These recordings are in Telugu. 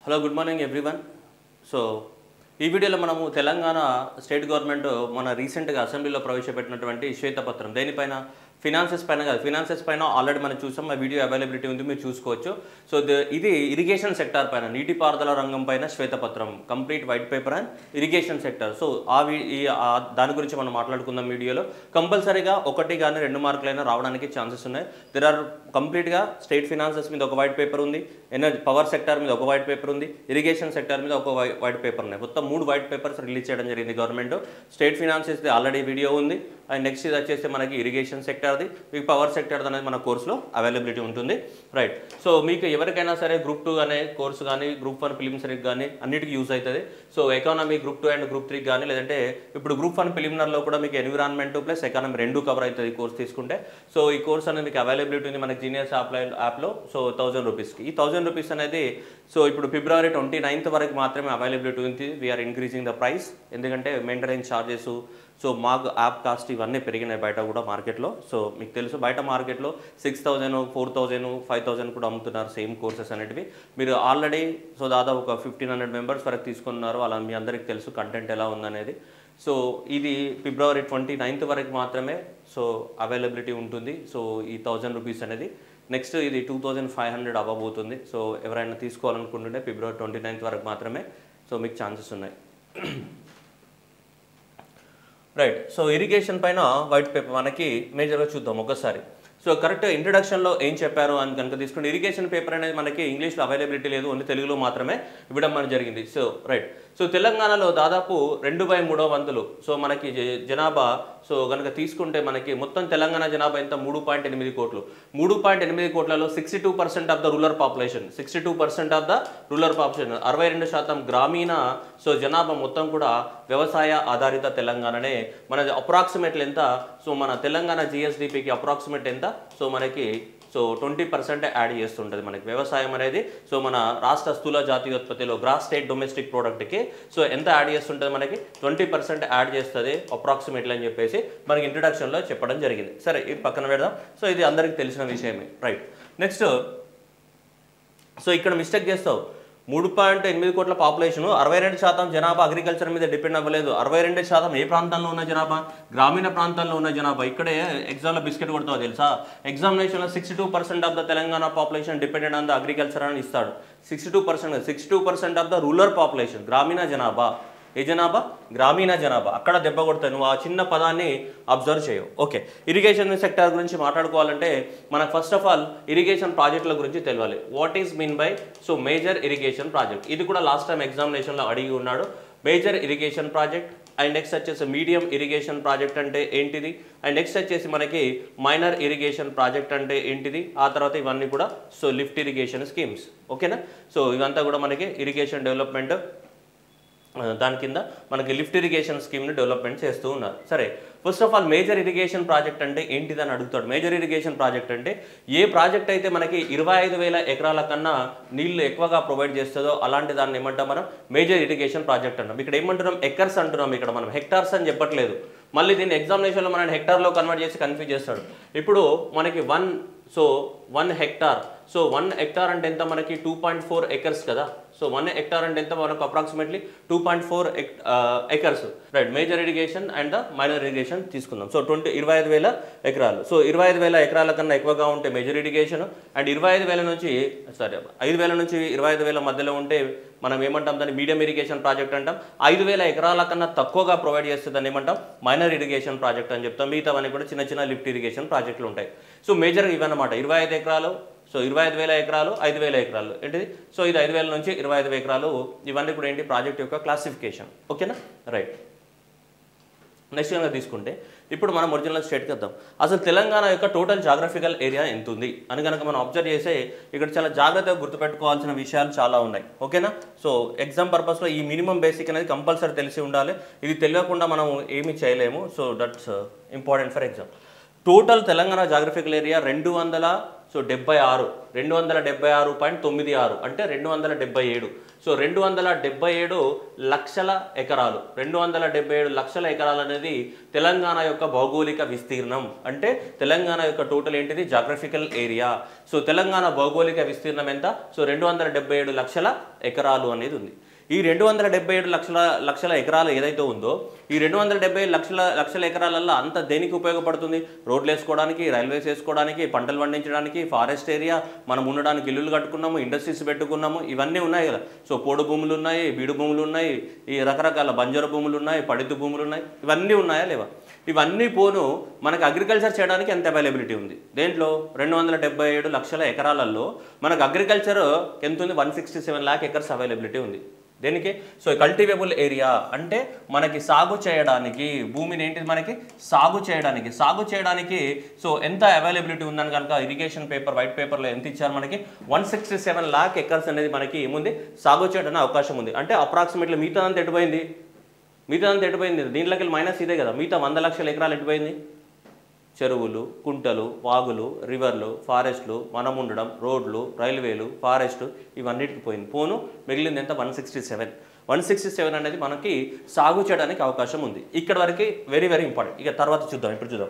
Hello good morning everyone so ఈ వీడియోలో మనము తెలంగాణ స్టేట్ గవర్నమెంట్ మన రీసెంట్గా అసెంబ్లీలో ప్రవేశపెట్టినటువంటి శ్వేతపత్రం దేనిపైన ఫినాన్సెస్ పైన కాదు ఫినాన్సెస్ పైన ఆల్రెడీ మనం చూసాం ఆ వీడియో అవైలబిలిటీ ఉంది మీరు చూసుకోవచ్చు సో ద- ఇది ఇరిగేషన్ సెక్టార్ పైన నీటిపారుదల రంగం పైన శ్వేతపత్రం complete white paper and irrigation sector so ఆ వి- ఈ ఆ దాని గురించి మనం మాట్లాడుకుందాం వీడియోలో కంపల్సరీగా ఒకటి కానీ రెండు మార్కులైనా రావడానికి ఛాన్సెస్ ఉన్నాయి దెర్ ఆర్ కంప్లీట్గా స్టేట్ ఫినాన్సెస్ మీద ఒక వైట్ పేపర్ ఉంది ఎనర్జీ పవర్ సెక్టార్ మీద ఒక వైట్ పేపర్ ఉంది ఇరిగేషన్ సెక్టార్ మీద ఒక వై- వైట్ పేపర్ ఉన్నాయి మొత్తం మూడు వైట్ పేపర్స్ రిలీజ్ చేయడం జరిగింది government state finances already video ఉంది అండ్ నెక్స్ట్ ఇది వచ్చేసి మనకి ఇరిగేషన్ సెక్టార్ది మీకు పవర్ సెక్టార్ అనేది మన కోర్సులో అవైలబిలిటీ ఉంటుంది రైట్ సో మీకు ఎవరికైనా సరే గ్రూప్ టూ అనే కోర్సు కానీ గ్రూప్ వన్ ప్రిలిమినరీకి కానీ అన్నిటికీ యూజ్ అవుతుంది so economy group two and group త్రీకి కానీ లేదంటే ఇప్పుడు గ్రూప్ వన్ ప్రిలిమినర్లో కూడా మీకు ఎన్విరాన్మెంట్ ప్లస్ ఎకానమీ రెండు కవర్ అవుతుంది ఈ కోర్స్ తీసుకుంటే సో ఈ కోర్స్ అనేది మీకు అవైలబిలిటీ ఉంది మనకి జీనియస్ యాప్ యాప్లో సో థౌజండ్ రూపీస్కి ఈ థౌజండ్ రూపీస్ అనేది సో ఇప్పుడు ఫిబ్రవరి ట్వంటీ నైన్త్ వరకు మాత్రమే అవైలబిలిటీ ఉంది వీఆర్ ఇంక్రీజింగ్ ద ప్రైస్ ఎందుకంటే మెయింటెనెన్స్ ఛార్జెస్ సో మాకు యాప్ కాస్ట్ ఇవన్నీ పెరిగినాయి బయట కూడా మార్కెట్లో సో మీకు తెలుసు బయట మార్కెట్లో six thousand four thousand five thousand కూడా అమ్ముతున్నారు సేమ్ కోర్సెస్ అనేటివి మీరు ఆల్రెడీ సో దాదాపు ఒక ఫిఫ్టీన్ హండ్రెడ్ మెంబర్స్ వరకు తీసుకున్నారు అలా మీ అందరికీ తెలుసు కంటెంట్ ఎలా ఉందనేది సో ఇది ఫిబ్రవరి ట్వంటీ నైన్త్ వరకు మాత్రమే సో అవైలబిలిటీ ఉంటుంది సో ఈ థౌజండ్ రూపీస్ అనేది నెక్స్ట్ ఇది టూ థౌజండ్ ఫైవ్ హండ్రెడ్ అవ్వబోతుంది సో ఎవరైనా తీసుకోవాలనుకుంటుంటే ఫిబ్రవరి ట్వంటీ నైన్త్ వరకు మాత్రమే సో మీకు ఛాన్సెస్ ఉన్నాయి రైట్ సో ఇరిగేషన్ పైన వైట్ పేపర్ మనకి మేజర్గా చూద్దాం ఒకసారి సో కరెక్ట్ ఇంట్రడక్షన్లో ఏం చెప్పారు అని కనుక తీసుకుంటే ఇరిగేషన్ పేపర్ అనేది మనకి ఇంగ్లీష్లో అవైలబిలిటీ లేదు ఓన్లీ తెలుగులో మాత్రమే ఇవ్వడం మనకు జరిగింది సో రైట్ సో తెలంగాణలో దాదాపు రెండు బై మూడో వంతులు సో మనకి జ- జనాభా సో కనుక తీసుకుంటే మనకి మొత్తం తెలంగాణ జనాభా ఎంత మూడు పాయింట్ ఎనిమిది కోట్లు మూడు పాయింట్ ఎనిమిది కోట్లలో sixty two percent of the rural population sixty two percent of the rural population అరవై రెండు శాతం గ్రామీణ సో జనాభా మొత్తం కూడా వ్యవసాయ ఆధారిత తెలంగాణనే మన అప్రాక్సిమేట్లీ ఎంత సో మన తెలంగాణ జిఎస్డిపికి అప్రాక్సిమేట్ ఎంత సో మనకి సో ట్వంటీ పర్సెంట్ యాడ్ చేస్తుంటుంది మనకి వ్యవసాయం అనేది సో మన రాష్ట్ర స్థూల జాతీయోత్పత్తిలో గ్రాస్ స్టేట్ డొమెస్టిక్ ప్రోడక్ట్కి సో ఎంత యాడ్ చేస్తుంటుంది మనకి ట్వంటీ పర్సెంట్ యాడ్ చేస్తుంది అప్రాక్సిమేట్లీ అని చెప్పేసి మనకి ఇంట్రడక్షన్లో చెప్పడం జరిగింది సరే ఇది పక్కన పెడదాం సో ఇది అందరికీ తెలిసిన విషయమే రైట్ నెక్స్ట్ సో ఇక్కడ మిస్టేక్ చేస్తావు మూడు పాయింట్ ఎనిమిది కోట్ల పాపులేషన్ అరవై రెండు శాతం జనాభా అగ్రికల్చర్ మీద డిపెండ్ అవ్వలేదు అరవై రెండు శాతం ఏ ప్రాంతంలో ఉన్న జనాభా గ్రామీణ ప్రాంతాల్లో ఉన్న జనాభా ఇక్కడే ఎగ్జామ్లో బిస్కెట్ కొడతావు తెలుసా ఎగ్జామినేషన్లో sixty two percent of the Telangana population dependent on the agriculture అని ఇస్తాడు sixty two percent sixty two percent of the rural population గ్రామీణ జనాభా ఏ జనాభా గ్రామీణ జనాభా అక్కడ దెబ్బ కొడతాయి నువ్వు ఆ చిన్న పదాన్ని అబ్జర్వ్ చేయవు ఓకే ఇరిగేషన్ సెక్టర్ గురించి మాట్లాడుకోవాలంటే మనకు ఫస్ట్ ఆఫ్ ఆల్ ఇరిగేషన్ ప్రాజెక్టుల గురించి తెలియాలి what is mean by so major irrigation project ఇది కూడా లాస్ట్ టైం ఎగ్జామినేషన్లో అడిగి ఉన్నాడు major irrigation project and next వచ్చేసి మీడియం ఇరిగేషన్ ప్రాజెక్ట్ అంటే ఏంటిది అండ్ నెక్స్ట్ వచ్చేసి మనకి మైనర్ ఇరిగేషన్ ప్రాజెక్ట్ అంటే ఏంటిది ఆ తర్వాత ఇవన్నీ కూడా సో లిఫ్ట్ ఇరిగేషన్ స్కీమ్స్ ఓకేనా సో ఇవంతా కూడా మనకి ఇరిగేషన్ డెవలప్మెంట్ ఆ, దాని కింద మనకి లిఫ్ట్ ఇరిగేషన్ స్కీమ్ని డెవలప్మెంట్ చేస్తూ ఉన్నారు సరే first of all major irrigation project అంటే ఏంటిదని అడుగుతాడు మేజర్ ఇరిగేషన్ ప్రాజెక్ట్ అంటే ఏ ప్రాజెక్ట్ అయితే మనకి ఇరవై ఐదు వేల ఎకరాల కన్నా నీళ్లు ఎక్కువగా ప్రొవైడ్ చేస్తుందో అలాంటి దాన్ని ఏమంటాం మనం మేజర్ ఇరిగేషన్ ప్రాజెక్ట్ అంటాం ఇక్కడ ఏమంటున్నాం ఎకర్స్ అంటున్నాం ఇక్కడ మనం హెక్టార్స్ అని చెప్పట్లేదు మళ్ళీ దీన్ని ఎగ్జామినేషన్లో మనం హెక్టార్లో కన్వర్ట్ చేసి కన్ఫ్యూజ్ చేస్తాడు ఇప్పుడు మనకి one so one hectare so one hectare అంటే ఎంత మనకి టూ పాయింట్ ఫోర్ ఎకర్స్ కదా సో వన్ హెక్టార్ అంటే ఎంత మనకు approximately two point four acres right major irrigation and the minor irrigation తీసుకుందాం సో ట్వంటీ ఇరవై ఐదు వేల ఎకరాలు సో ఇరవై ఐదు వేల ఎకరాల కన్నా ఎక్కువగా ఉంటే మేజర్ ఇరిగేషన్ అండ్ ఇరవై ఐదు వేల నుంచి సారీ ఐదు వేల నుంచి ఇరవై ఐదు వేల మధ్యలో ఉంటే మనం ఏమంటాం దాన్ని మీడియం ఇరిగేషన్ ప్రాజెక్ట్ అంటాం ఐదు వేల ఎకరాల కన్నా తక్కువగా ప్రొవైడ్ చేస్తుందని ఏమంటాం మైనర్ ఇరిగేషన్ ప్రాజెక్ట్ అని చెప్తాం మిగతావన్నీ కూడా చిన్న చిన్న లిఫ్ట్ ఇరిగేషన్ ప్రాజెక్టులు ఉంటాయి సో మేజర్ ఇవన్నమాట ఇరవై ఐదు ఎకరాలు సో ఇరవై ఐదు వేల ఎకరాలు ఐదు వేల ఎకరాలు ఏంటిది సో ఇది ఐదు వేల నుంచి ఇరవై ఐదు ఎకరాలు ఇవన్నీ కూడా ఏంటి ప్రాజెక్ట్ యొక్క క్లాసిఫికేషన్ ఓకేనా రైట్ నెక్స్ట్ కనుక తీసుకుంటే ఇప్పుడు మనం ఒరిజినల్ స్టేట్కి వద్దాం అసలు తెలంగాణ యొక్క టోటల్ జాగ్రఫికల్ ఏరియా ఎంత ఉంది అని కనుక మనం అబ్జర్వ్ చేస్తే ఇక్కడ చాలా జాగ్రత్తగా గుర్తుపెట్టుకోవాల్సిన విషయాలు చాలా ఉన్నాయి ఓకేనా సో ఎగ్జామ్ పర్పస్లో ఈ మినిమం బేసిక్ అనేది కంపల్సరీ తెలిసి ఉండాలి ఇది తెలియకుండా మనం ఏమీ చేయలేము so that's important for exam total Telangana geographical area రెండు వందల సో డెబ్బై ఆరు రెండు వందల డెబ్బై ఆరు పాయింట్ తొమ్మిది ఆరు అంటే రెండు వందల డెబ్బై ఏడు సో రెండు వందల డెబ్బై ఏడు లక్షల ఎకరాలు రెండు వందల డెబ్బై ఏడు లక్షల ఎకరాలు అనేది తెలంగాణ యొక్క భౌగోళిక విస్తీర్ణం అంటే తెలంగాణ యొక్క టోటల్ ఏంటిది జాగ్రఫికల్ ఏరియా సో తెలంగాణ భౌగోళిక విస్తీర్ణం ఎంత సో రెండు వందల డెబ్బై ఏడు లక్షల ఎకరాలు అనేది ఉంది ఈ రెండు వందల డెబ్బై ఏడు లక్షల లక్షల ఎకరాలు ఏదైతే ఉందో ఈ రెండు వందల డెబ్బై ఏడు లక్షల లక్షల ఎకరాలల్లో అంత దేనికి ఉపయోగపడుతుంది రోడ్లు వేసుకోవడానికి రైల్వేస్ వేసుకోవడానికి పంటలు పండించడానికి ఫారెస్ట్ ఏరియా మనం ఉండడానికి ఇల్లులు కట్టుకున్నాము ఇండస్ట్రీస్ పెట్టుకున్నాము ఇవన్నీ ఉన్నాయి కదా సో పోడు భూములు ఉన్నాయి బీడు భూములు ఉన్నాయి ఈ రకరకాల బంజరు భూములు ఉన్నాయి పడితు భూములు ఉన్నాయి ఇవన్నీ ఉన్నాయా లేవా ఇవన్నీ పోను మనకు అగ్రికల్చర్ చేయడానికి ఎంత అవైలబిలిటీ ఉంది దేంట్లో రెండు వందల డెబ్బై ఏడు లక్షల ఎకరాలలో మనకు అగ్రికల్చర్ ఎంత ఉంది one sixty seven lakh acres availability ఉంది దేనికి సో కల్టివేబుల్ ఏరియా అంటే మనకి సాగు చేయడానికి భూమిని ఏంటిది మనకి సాగు చేయడానికి సాగు చేయడానికి సో ఎంత అవైలబిలిటీ ఉందని కనుక ఇరిగేషన్ పేపర్ వైట్ పేపర్లో ఎంత ఇచ్చారు మనకి one sixty seven lakh acres అనేది మనకి ఏముంది సాగు చేయడానికి అవకాశం ఉంది అంటే అప్రాక్సిమేట్లీ మిగతా అంతా ఎటుపోయింది మిగతా అంతా ఎటుపోయింది దీంట్లోకి మైనస్ ఇదే కదా మిగతా వంద లక్షల ఎకరాలు ఎటుపోయింది చెరువులు కుంటలు వాగులు రివర్లు ఫారెస్ట్లు మనం ఉండడం రోడ్లు రైల్వేలు ఫారెస్ట్ ఇవన్నిటికి పోయింది పోను మిగిలింది ఎంత one sixty seven one sixty seven అనేది మనకి సాగు చేయడానికి అవకాశం ఉంది ఇక్కడ వరకు వెరీ వెరీ ఇంపార్టెంట్ ఇక తర్వాత చూద్దాం ఇప్పుడు చూద్దాం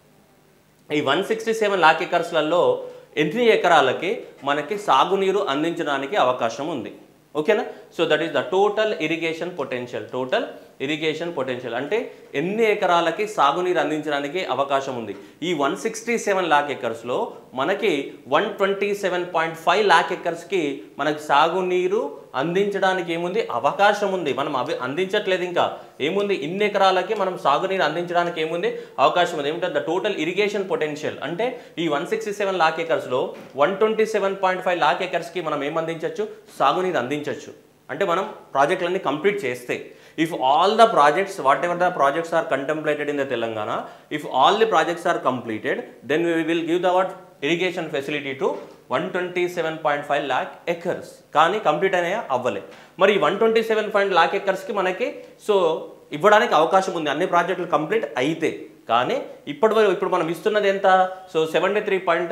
ఈ వన్ సిక్స్టీ సెవెన్ లాక్ ఎకర్స్లలో ఎన్ని ఎకరాలకి మనకి సాగునీరు అందించడానికి అవకాశం ఉంది ఓకేనా so that is the total irrigation potential total irrigation potential అంటే ఎన్ని ఎకరాలకి సాగునీరు అందించడానికి అవకాశం ఉంది ఈ వన్ సిక్స్టీ సెవెన్ లాక్ ఎకర్స్లో మనకి one twenty seven point five lakh ఎకర్స్కి మనకి సాగునీరు అందించడానికి ఏముంది అవకాశం ఉంది మనం అవి అందించట్లేదు ఇంకా ఏముంది ఇన్ని ఎకరాలకి మనం సాగునీరు అందించడానికి ఏముంది అవకాశం ఉంది ఏమిటంటే ద టోటల్ ఇరిగేషన్ పొటెన్షియల్ అంటే ఈ వన్ సిక్స్టీ సెవెన్ లాక్ ఎకర్స్లో one twenty seven point five lakh ఎకర్స్కి మనం ఏం అందించవచ్చు సాగునీరు అందించవచ్చు అంటే మనం ప్రాజెక్టులన్నీ కంప్లీట్ చేస్తే if all the projects whatever the projects are contemplated in the Telangana if all the projects are completed then we will give the what irrigation facility to one twenty seven point five lakh acres కానీ కంప్లీట్ అయినాయా అవ్వలే మరి one twenty seven point lakh ఎకర్స్కి మనకి సో ఇవ్వడానికి అవకాశం ఉంది అన్ని ప్రాజెక్టులు కంప్లీట్ అయితే కానీ ఇప్పటి వరకు ఇప్పుడు మనం ఇస్తున్నది ఎంత so seventy three point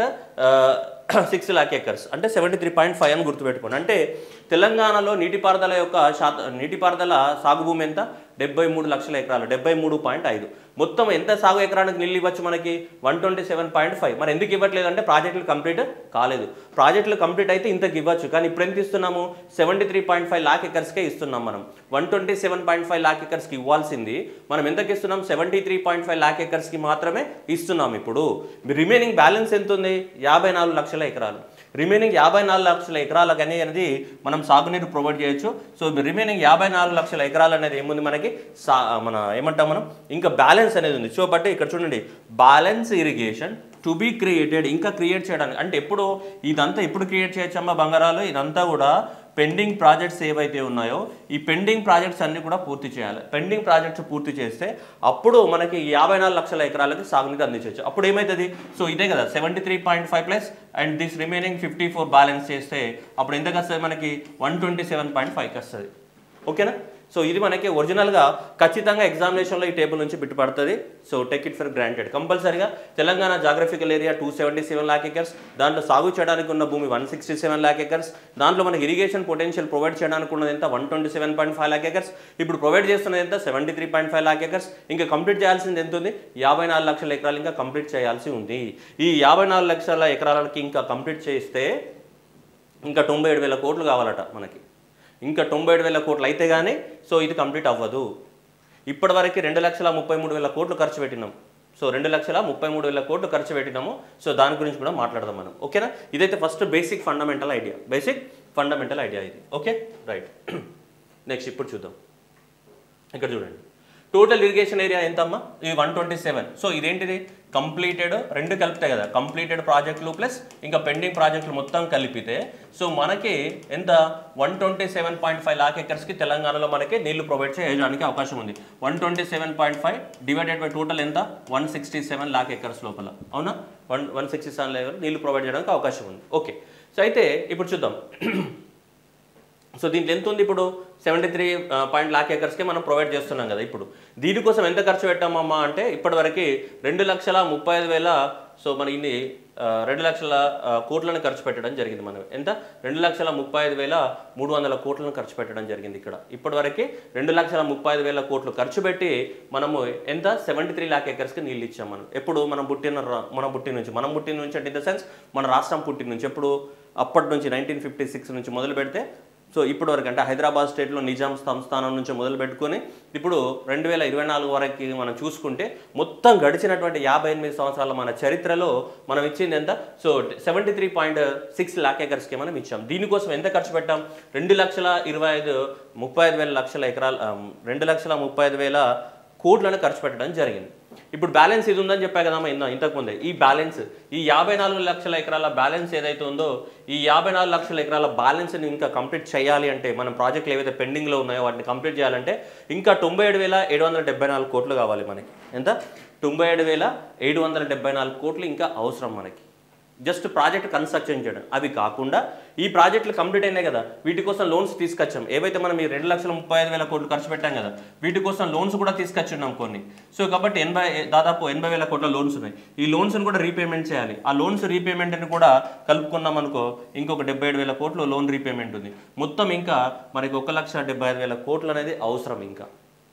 six lakh acres అంటే సెవెంటీ త్రీ పాయింట్ ఫైవ్ అని గుర్తుపెట్టుకోండి అంటే తెలంగాణలో నీటిపారుదల యొక్క శాత నీటిపారుదల సాగు భూమి ఎంత డెబ్బై మూడు లక్షల ఎకరాలు డెబ్బై మూడు పాయింట్ ఐదు మొత్తం ఎంత సాగు ఎకరానికి నీళ్ళు ఇవ్వచ్చు మనకి one twenty seven point five మరి ఎందుకు ఇవ్వట్లేదు అంటే ప్రాజెక్టులు కంప్లీట్ కాలేదు ప్రాజెక్టులు కంప్లీట్ అయితే ఇంతకు ఇవ్వచ్చు కానీ ఇప్పుడు ఎంత ఇస్తున్నాము seventy three point five lakh ఎకర్స్కే ఇస్తున్నాం మనం one twenty seven point five lakh ఎకర్స్కి ఇవ్వాల్సింది మనం ఎంతకి ఇస్తున్నాం seventy three point five lakh ఎకర్స్కి మాత్రమే ఇస్తున్నాం ఇప్పుడు రిమైనింగ్ బ్యాలెన్స్ ఎంత ఉంది యాభై నాలుగు లక్షల ఎకరాలు రిమైనింగ్ యాభై నాలుగు లక్షల ఎకరాలకు అనేది మనం సాగునీరు ప్రొవైడ్ చేయొచ్చు సో రిమైనింగ్ యాభై నాలుగు లక్షల ఎకరాలు అనేది ఏముంది మనకి సా మన ఏమంటాం మనం ఇంకా బ్యాలెన్స్ అనేది ఉంది సో బట్టి ఇక్కడ చూడండి balance irrigation to be created ఇంకా క్రియేట్ చేయడానికి అంటే ఎప్పుడు ఇదంతా ఎప్పుడు క్రియేట్ చేయొచ్చమ్మా బంగారాలు ఇదంతా కూడా పెండింగ్ ప్రాజెక్ట్స్ ఏవైతే ఉన్నాయో ఈ పెండింగ్ ప్రాజెక్ట్స్ అన్ని కూడా పూర్తి చేయాలి పెండింగ్ ప్రాజెక్ట్స్ పూర్తి చేస్తే అప్పుడు మనకి యాభై నాలుగు లక్షల ఎకరాలకి సాగునీరు అందించవచ్చు అప్పుడు ఏమవుతుంది సో ఇదే కదా seventy three point five plus and this remaining fifty four balance చేస్తే అప్పుడు ఎంతకు వస్తుంది మనకి వన్ ట్వంటీ సెవెన్ పాయింట్ ఫైవ్కి వస్తుంది ఓకేనా సో ఇది మనకి ఒరిజినల్గా ఖచ్చితంగా ఎగ్జామినేషన్లో ఈ టేబుల్ నుంచి బిట్టుపడుతుంది so take it for granted కంపల్సరీగా Telangana geographical area two seventy seven lakh acres దాంట్లో సాగు చేయడానికి ఉన్న భూమి one sixty seven lakh acres దాంట్లో మనకి ఇరిగేషన్ పొటెన్షియల్ ప్రొవైడ్ చేయడానికి ఉన్నది ఎంత one twenty seven point five lakh acres ఇప్పుడు ప్రొవైడ్ చేస్తున్నది ఎంత seventy three point five lakh acres ఇంకా కంప్లీట్ చేయాల్సింది ఎంత ఉంది యాభై నాలుగు లక్షల ఎకరాలు ఇంకా కంప్లీట్ చేయాల్సి ఉంది ఈ యాభై నాలుగు లక్షల ఎకరాలకి ఇంకా కంప్లీట్ చేస్తే ఇంకా తొంభై ఏడు వేల కోట్లు కావాలట మనకి ఇంకా తొంభై ఏడు వేల కోట్లు అయితే కానీ సో ఇది కంప్లీట్ అవ్వదు ఇప్పటివరకు రెండు లక్షల ముప్పై మూడు వేల కోట్లు ఖర్చు పెట్టినాం సో రెండు లక్షల ముప్పై మూడు వేల కోట్లు ఖర్చు పెట్టినాము సో దాని గురించి కూడా మాట్లాడదాం మనం ఓకేనా ఇదైతే first basic fundamental idea basic fundamental idea ఇది ఓకే రైట్ నెక్స్ట్ ఇప్పుడు చూద్దాం ఇక్కడ చూడండి టోటల్ ఇరిగేషన్ ఏరియా ఎంతమ్మా ఇది వన్ ట్వంటీ సెవెన్ సో ఇదేంటిది కంప్లీటెడ్ రెండు కలిపితే కదా కంప్లీటెడ్ ప్రాజెక్టులు ప్లస్ ఇంకా పెండింగ్ ప్రాజెక్టులు మొత్తం కలిపితే సో మనకి ఎంత one twenty seven point five lakh ఎకర్స్కి తెలంగాణలో మనకి నీళ్లు ప్రొవైడ్ చేయడానికి అవకాశం ఉంది one twenty seven point five divided by total ఎంత one sixty seven lakh acres లోపల అవునా one one sixty seven level నీళ్లు ప్రొవైడ్ చేయడానికి అవకాశం ఉంది ఓకే సో అయితే ఇప్పుడు చూద్దాం సో దీంట్లో ఎంత ఉంది ఇప్పుడు సెవెంటీ త్రీ పాయింట్ లాక్ ఎకర్స్కి మనం ప్రొవైడ్ చేస్తున్నాం కదా ఇప్పుడు దీనికోసం ఎంత ఖర్చు పెట్టామమ్మా అంటే ఇప్పటివరకు రెండు లక్షల ముప్పై ఐదు వేల సో మన ఇన్ని ఆ, రెండు లక్షల ఆ, కోట్లను ఖర్చు పెట్టడం జరిగింది మనం ఎంత రెండు లక్షల ముప్పై ఐదు వేల మూడు వందల కోట్లను ఖర్చు పెట్టడం జరిగింది ఇక్కడ ఇప్పటివరకు రెండు లక్షల ముప్పై ఐదు వేల కోట్లు ఖర్చు పెట్టి మనము ఎంత సెవెంటీ త్రీ ల్యాక్ ఎకర్స్కి నీళ్ళు ఇచ్చాం మనం ఎప్పుడు మనం పుట్టిన రా- మనం పుట్టిన నుంచి మనం పుట్టిన నుంచి అంటే ఇన్ ద సెన్స్ మన రాష్ట్రం పుట్టిన నుంచి ఎప్పుడు అప్పటి నుంచి నైన్టీన్ ఫిఫ్టీ సిక్స్ నుంచి మొదలు పెడితే సో ఇప్పటి వరకు అంటే హైదరాబాద్ స్టేట్లో నిజాం సంస్థానం నుంచి మొదలు పెట్టుకొని ఇప్పుడు రెండు వేల ఇరవై నాలుగు వరకు మనం చూసుకుంటే మొత్తం గడిచినటువంటి యాభై ఎనిమిది సంవత్సరాల మన చరిత్రలో మనం ఇచ్చింది ఎంత so seventy three point six lakh ఎకర్స్కి మనం ఇచ్చాం దీనికోసం ఎంత ఖర్చు పెట్టాం రెండు లక్షల ఇరవై ఐదు ముప్పై ఐదు వేల లక్షల ఎకరాలు ఆ, రెండు లక్షల ముప్పై ఐదు వేల కోట్లను ఖర్చు పెట్టడం జరిగింది ఇప్పుడు బ్యాలెన్స్ ఇది ఉందని చెప్పా కదమ్మా ఇందా ఇంతకుముందే ఈ బ్యాలెన్స్ ఈ యాభై నాలుగు లక్షల ఎకరాల బ్యాలెన్స్ ఏదైతే ఉందో ఈ యాభై నాలుగు లక్షల ఎకరాల బ్యాలెన్స్ని ఇంకా కంప్లీట్ చేయాలి అంటే మన ప్రాజెక్టులు ఏవైతే పెండింగ్లో ఉన్నాయో వాటిని కంప్లీట్ చేయాలంటే ఇంకా తొంభై ఏడు వేల ఏడు వందల డెబ్బై నాలుగు కోట్లు కావాలి మనకి ఎంత తొంభై ఏడు వేల ఏడు వందల డెబ్బై నాలుగు కోట్లు ఇంకా అవసరం మనకి జస్ట్ ప్రాజెక్ట్ కన్స్ట్రక్షన్ చేయడం అవి కాకుండా ఈ ప్రాజెక్టులు కంప్లీట్ అయినాయి కదా వీటి కోసం లోన్స్ తీసుకొచ్చాం ఏవైతే మనం ఈ రెండు లక్షల ముప్పై ఐదు వేల కోట్లు ఖర్చు పెట్టాం కదా వీటి కోసం లోన్స్ కూడా తీసుకొచ్చున్నాం కొన్ని సో కాబట్టి ఎనభై దాదాపు ఎనభై వేల కోట్ల లోన్స్ ఉన్నాయి ఈ లోన్స్ని కూడా రీపేమెంట్ చేయాలి ఆ లోన్స్ రీపేమెంట్ని కూడా కలుపుకున్నాం అనుకో ఇంకొక డెబ్బై ఏడు వేల కోట్లు లోన్ రీపేమెంట్ ఉంది మొత్తం ఇంకా మనకి ఒక లక్ష డెబ్బై ఐదు వేల కోట్లు అనేది అవసరం ఇంకా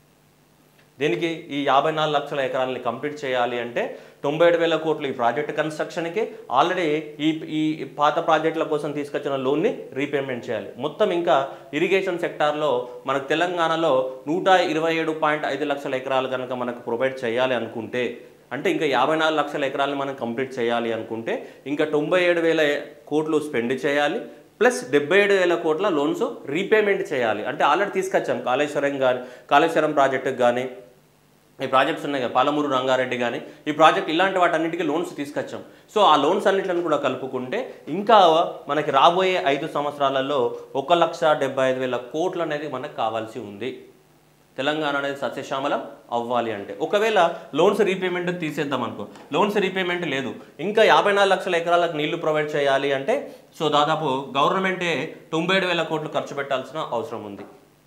దీనికి ఈ యాభై నాలుగు లక్షల ఎకరాలని కంప్లీట్ చేయాలి అంటే తొంభై ఏడు వేల కోట్లు ఈ ప్రాజెక్ట్ కన్స్ట్రక్షన్కి ఆల్రెడీ ఈ ఈ పాత ప్రాజెక్టుల కోసం తీసుకొచ్చిన లోన్ని రీపేమెంట్ చేయాలి మొత్తం ఇంకా ఇరిగేషన్ సెక్టార్లో మనకు తెలంగాణలో నూట ఇరవై ఏడు పాయింట్ ఐదు లక్షల ఎకరాలు కనుక మనకు ప్రొవైడ్ చేయాలి అనుకుంటే అంటే ఇంకా యాభై నాలుగు లక్షల ఎకరాలను మనం కంప్లీట్ చేయాలి అనుకుంటే ఇంకా తొంభై ఏడు వేల కోట్లు స్పెండ్ చేయాలి ప్లస్ డెబ్బై ఏడు వేల కోట్ల లోన్స్ రీపేమెంట్ చేయాలి అంటే ఆల్రెడీ తీసుకొచ్చాం కాళేశ్వరం కానీ కాళేశ్వరం ప్రాజెక్టుకి కానీ ఈ ప్రాజెక్ట్స్ ఉన్నాయి కదా పాలమూరు రంగారెడ్డి కానీ ఈ ప్రాజెక్ట్ ఇలాంటి వాటన్నిటికీ లోన్స్ తీసుకొచ్చాం సో ఆ లోన్స్ అన్నిటిని కూడా కలుపుకుంటే ఇంకా మనకి రాబోయే ఐదు సంవత్సరాలలో ఒక లక్ష డెబ్బై ఐదు వేల కోట్లు అనేది మనకు కావాల్సి ఉంది తెలంగాణ అనేది సస్యశ్యామలం అవ్వాలి అంటే ఒకవేళ లోన్స్ రీపేమెంట్ తీసేద్దాం అనుకో లోన్స్ రీపేమెంట్ లేదు ఇంకా యాభై నాలుగు లక్షల ఎకరాలకు నీళ్లు ప్రొవైడ్ చేయాలి అంటే సో దాదాపు గవర్నమెంటే తొంభై ఏడు వేల కోట్లు ఖర్చు పెట్టాల్సిన అవసరం ఉంది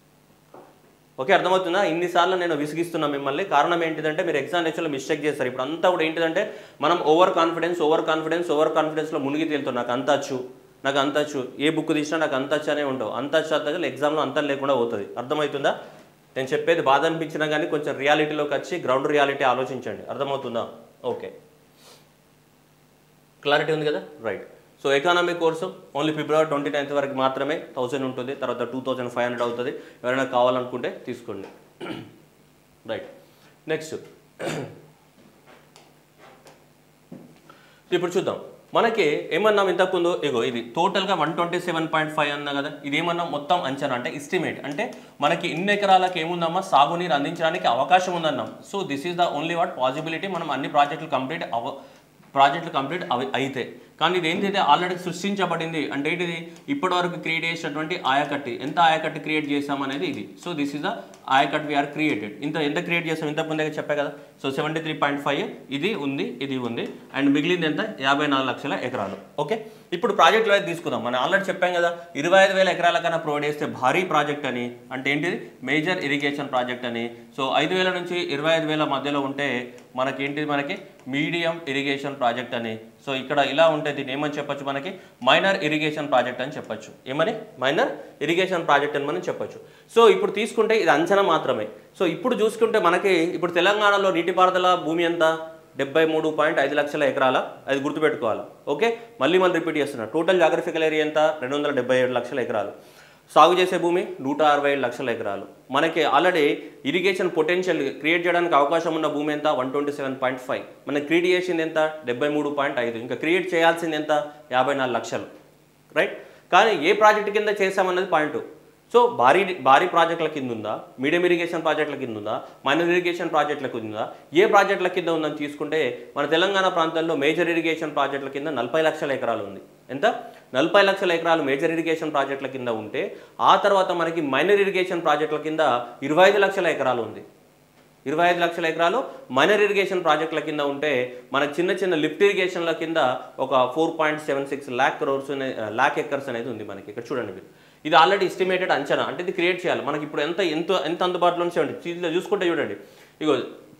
ఓకే అర్థమవుతుందా ఇన్నిసార్లు నేను విసిగిస్తున్నా మిమ్మల్ని కారణం ఏంటిదంటే మీరు ఎగ్జామినేషన్లో మిస్టేక్ చేస్తారు ఇప్పుడు అంతా కూడా ఏంటిదంటే మనం over confidence over confidence over కాన్ఫిడెన్స్లో మునిగి తేలుతాం నాకు అంత వచ్చు నాకు అంత వచ్చు ఏ బుక్ తీసినా నాకు అంత వచ్చు అనే ఉండవు అంత వచ్చు అంతగా ఎగ్జామ్లో అంతం లేకుండా పోతుంది అర్థమవుతుందా నేను చెప్పేది బాధ అనిపించినా కానీ కొంచెం రియాలిటీలోకి వచ్చి గ్రౌండ్ రియాలిటీ ఆలోచించండి అర్థమవుతుందా ఓకే క్లారిటీ ఉంది కదా right so economy course only February twenty ninth వరకు మాత్రమే థౌసండ్ ఉంటుంది తర్వాత టూ థౌజండ్ ఫైవ్ హండ్రెడ్ అవుతుంది ఎవరైనా కావాలనుకుంటే తీసుకోండి రైట్ నెక్స్ట్ ఇప్పుడు చూద్దాం మనకి ఏమన్నాం ఇంతకుముందు ఇగో ఇది టోటల్గా one twenty seven point five అన్నా కదా ఇది ఏమన్నా మొత్తం అంచనా అంటే ఎస్టిమేట్ అంటే మనకి ఇన్ని ఎకరాలకు ఏముందమ్మా సాగునీరు అందించడానికి అవకాశం ఉందన్నాం so this is the only what possibility మనం అన్ని ప్రాజెక్టులు కంప్లీట్ అవ ప్రాజెక్టులు కంప్లీట్ అవి అయితే కానీ ఇది ఏంటంటే ఆల్రెడీ సృష్టించబడింది అంటే ఏంటిది ఇప్పటి వరకు క్రియేట్ చేసినటువంటి ఆయకట్టి ఎంత ఆయకట్టి క్రియేట్ చేసాం అనేది ఇది so this is the ayacut we are created ఇంత ఎంత క్రియేట్ చేసాం ఇంత ముందే చెప్పా కదా so seventy three point five ఇది ఉంది ఇది ఉంది అండ్ మిగిలింది ఎంత యాభై నాలుగు లక్షల ఎకరాలు ఓకే ఇప్పుడు ప్రాజెక్టులు అయితే తీసుకుందాం మనం ఆల్రెడీ చెప్పాం కదా ఇరవై ఐదు వేల ఎకరాల కన్నా ప్రొవైడ్ చేస్తే భారీ ప్రాజెక్ట్ అని అంటే ఏంటిది మేజర్ ఇరిగేషన్ ప్రాజెక్ట్ అని సో ఐదు వేల నుంచి ఇరవై ఐదు వేల మధ్యలో ఉంటే మనకి ఏంటిది మనకి మీడియం ఇరిగేషన్ ప్రాజెక్ట్ అని సో ఇక్కడ ఇలా ఉంటే దీన్ని ఏమని చెప్పొచ్చు మనకి మైనర్ ఇరిగేషన్ ప్రాజెక్ట్ అని చెప్పొచ్చు ఏమని మైనర్ ఇరిగేషన్ ప్రాజెక్ట్ అని మనం చెప్పొచ్చు సో ఇప్పుడు తీసుకుంటే ఇది అంచనా మాత్రమే సో ఇప్పుడు చూసుకుంటే మనకి ఇప్పుడు తెలంగాణలో నీటిపారుదల భూమి ఎంత డెబ్బై మూడు పాయింట్ ఐదు లక్షల ఎకరాల అది గుర్తుపెట్టుకోవాలి ఓకే మళ్ళీ మళ్ళీ రిపీట్ చేస్తున్నా టోటల్ జాగ్రఫికల్ ఏరియా ఎంత రెండు వందల డెబ్బై ఏడు లక్షల ఎకరాలు సాగు చేసే భూమి నూట అరవై ఏడు లక్షల ఎకరాలు మనకి ఆల్రెడీ ఇరిగేషన్ పొటెన్షియల్ క్రియేట్ చేయడానికి అవకాశం ఉన్న భూమి ఎంత one twenty seven point five మనం క్రియేట్ చేసింది ఎంత డెబ్బై మూడు పాయింట్ ఐదు ఇంకా క్రియేట్ చేయాల్సింది ఎంత యాభై నాలుగు లక్షలు రైట్ కానీ ఏ ప్రాజెక్ట్ కింద చేసామన్నది పాయింట్ సో భారీ భారీ ప్రాజెక్టుల కింద ఉందా మీడియం ఇరిగేషన్ ప్రాజెక్టుల కింద ఉందా మైనర్ ఇరిగేషన్ ప్రాజెక్టుల కింద ఉందా ఏ ప్రాజెక్టుల కింద ఉందని తీసుకుంటే మన తెలంగాణ ప్రాంతంలో మేజర్ ఇరిగేషన్ ప్రాజెక్టుల కింద నలభై లక్షల ఎకరాలు ఉంది ఎంత నలభై లక్షల ఎకరాలు మేజర్ ఇరిగేషన్ ప్రాజెక్టుల కింద ఉంటే ఆ తర్వాత మనకి మైనర్ ఇరిగేషన్ ప్రాజెక్టుల కింద ఇరవై ఐదు లక్షల ఎకరాలు ఉంది ఇరవై ఐదు లక్షల ఎకరాలు మైనర్ ఇరిగేషన్ ప్రాజెక్టుల కింద ఉంటే మనకి చిన్న చిన్న లిఫ్ట్ ఇరిగేషన్ల కింద ఒక four point seven six lakh crores lakh acres అనేది ఉంది మనకి ఇక్కడ చూడండి మీరు ఇది ఆల్రెడీ ఎస్టిమేటెడ్ అంచనా అంటే ఇది క్రియేట్ చేయాలి మనకి ఇప్పుడు ఎంత ఎంత ఎంత అందుబాటులో నుంచి చూడండి చూసుకుంటే చూడండి ఇగో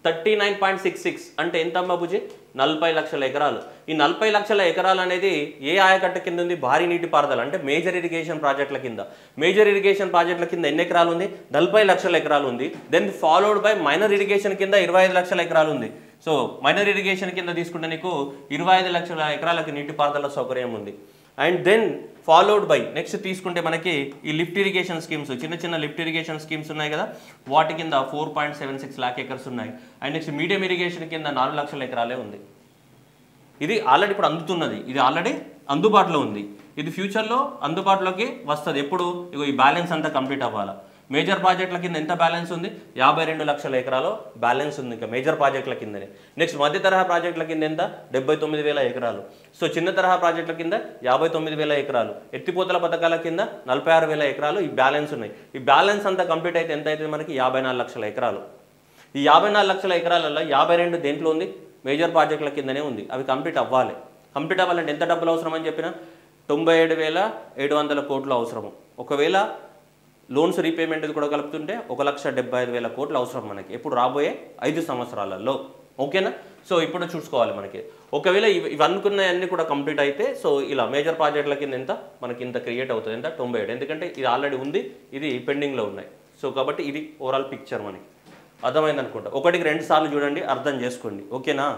thirty nine point six six అంటే ఎంత బాబుజీ నలభై లక్షల ఎకరాలు ఈ నలభై లక్షల ఎకరాలు అనేది ఏ ఆయకట్ట కింద ఉంది భారీ నీటి పారుదల అంటే మేజర్ ఇరిగేషన్ ప్రాజెక్టుల కింద మేజర్ ఇరిగేషన్ ప్రాజెక్టుల కింద ఎన్ని ఎకరాలు ఉంది నలభై లక్షల ఎకరాలు ఉంది then followed by minor irrigation కింద ఇరవై ఐదు లక్షల ఎకరాలు ఉంది సో మైనర్ ఇరిగేషన్ కింద తీసుకుంటే నీకు ఇరవై ఐదు లక్షల ఎకరాలకు నీటిపారుదల సౌకర్యం ఉంది and then followed by next తీసుకుంటే మనకి ఈ లిఫ్ట్ ఇరిగేషన్ స్కీమ్స్ చిన్న చిన్న లిఫ్ట్ ఇరిగేషన్ స్కీమ్స్ ఉన్నాయి కదా వాటి కింద four point seven six lakh acres ఉన్నాయి అండ్ నెక్స్ట్ మీడియం ఇరిగేషన్ కింద నాలుగు లక్షల ఎకరాలే ఉంది ఇది ఆల్రెడీ ఇప్పుడు అందుతున్నది ఇది ఆల్రెడీ అందుబాటులో ఉంది ఇది ఫ్యూచర్లో అందుబాటులోకి వస్తుంది ఎప్పుడు ఇగో ఈ బ్యాలెన్స్ అంతా కంప్లీట్ అవ్వాలా మేజర్ ప్రాజెక్టుల కింద ఎంత బ్యాలెన్స్ ఉంది యాభై రెండు లక్షల ఎకరాలు బ్యాలెన్స్ ఉంది ఇంకా మేజర్ ప్రాజెక్టుల కిందనే నెక్స్ట్ మధ్య తరహా ప్రాజెక్టుల కింద ఎంత డెబ్బై తొమ్మిది వేల ఎకరాలు సో చిన్న తరహా ప్రాజెక్టుల కింద యాభై తొమ్మిది వేల ఎకరాలు ఎత్తిపోతల పథకాల కింద నలభై ఆరు వేల ఎకరాలు ఈ బ్యాలెన్స్ ఉన్నాయి ఈ బ్యాలెన్స్ అంతా కంప్లీట్ అయితే ఎంత అవుతుంది మనకి యాభై నాలుగు లక్షల ఎకరాలు ఈ యాభై నాలుగు లక్షల ఎకరాలలో యాభై రెండు దేంట్లో ఉంది మేజర్ ప్రాజెక్టుల కిందనే ఉంది అవి కంప్లీట్ అవ్వాలి కంప్లీట్ అవ్వాలంటే ఎంత డబ్బులు అవసరం అని చెప్పిన తొంభై ఏడు వేల ఏడు వందల కోట్లు అవసరము ఒకవేళ లోన్స్ రీపేమెంట్ కూడా కలుపుతుంటే ఒక లక్ష డెబ్బై ఐదు వేల కోట్లు అవసరం మనకి ఎప్పుడు రాబోయే ఐదు సంవత్సరాలలో ఓకేనా సో ఇప్పుడు చూసుకోవాలి మనకి ఒకవేళ ఇవి ఇవి అనుకున్నవన్నీ కూడా కంప్లీట్ అయితే సో ఇలా మేజర్ ప్రాజెక్టుల కింద ఎంత మనకి ఇంత క్రియేట్ అవుతుంది ఎంత తొంభై ఏడు ఎందుకంటే ఇది ఆల్రెడీ ఉంది ఇది పెండింగ్లో ఉన్నాయి సో కాబట్టి ఇది ఓవరాల్ పిక్చర్ మనకి అర్థమైంది అనుకుంటా ఒకటికి రెండు సార్లు చూడండి అర్థం చేసుకోండి ఓకేనా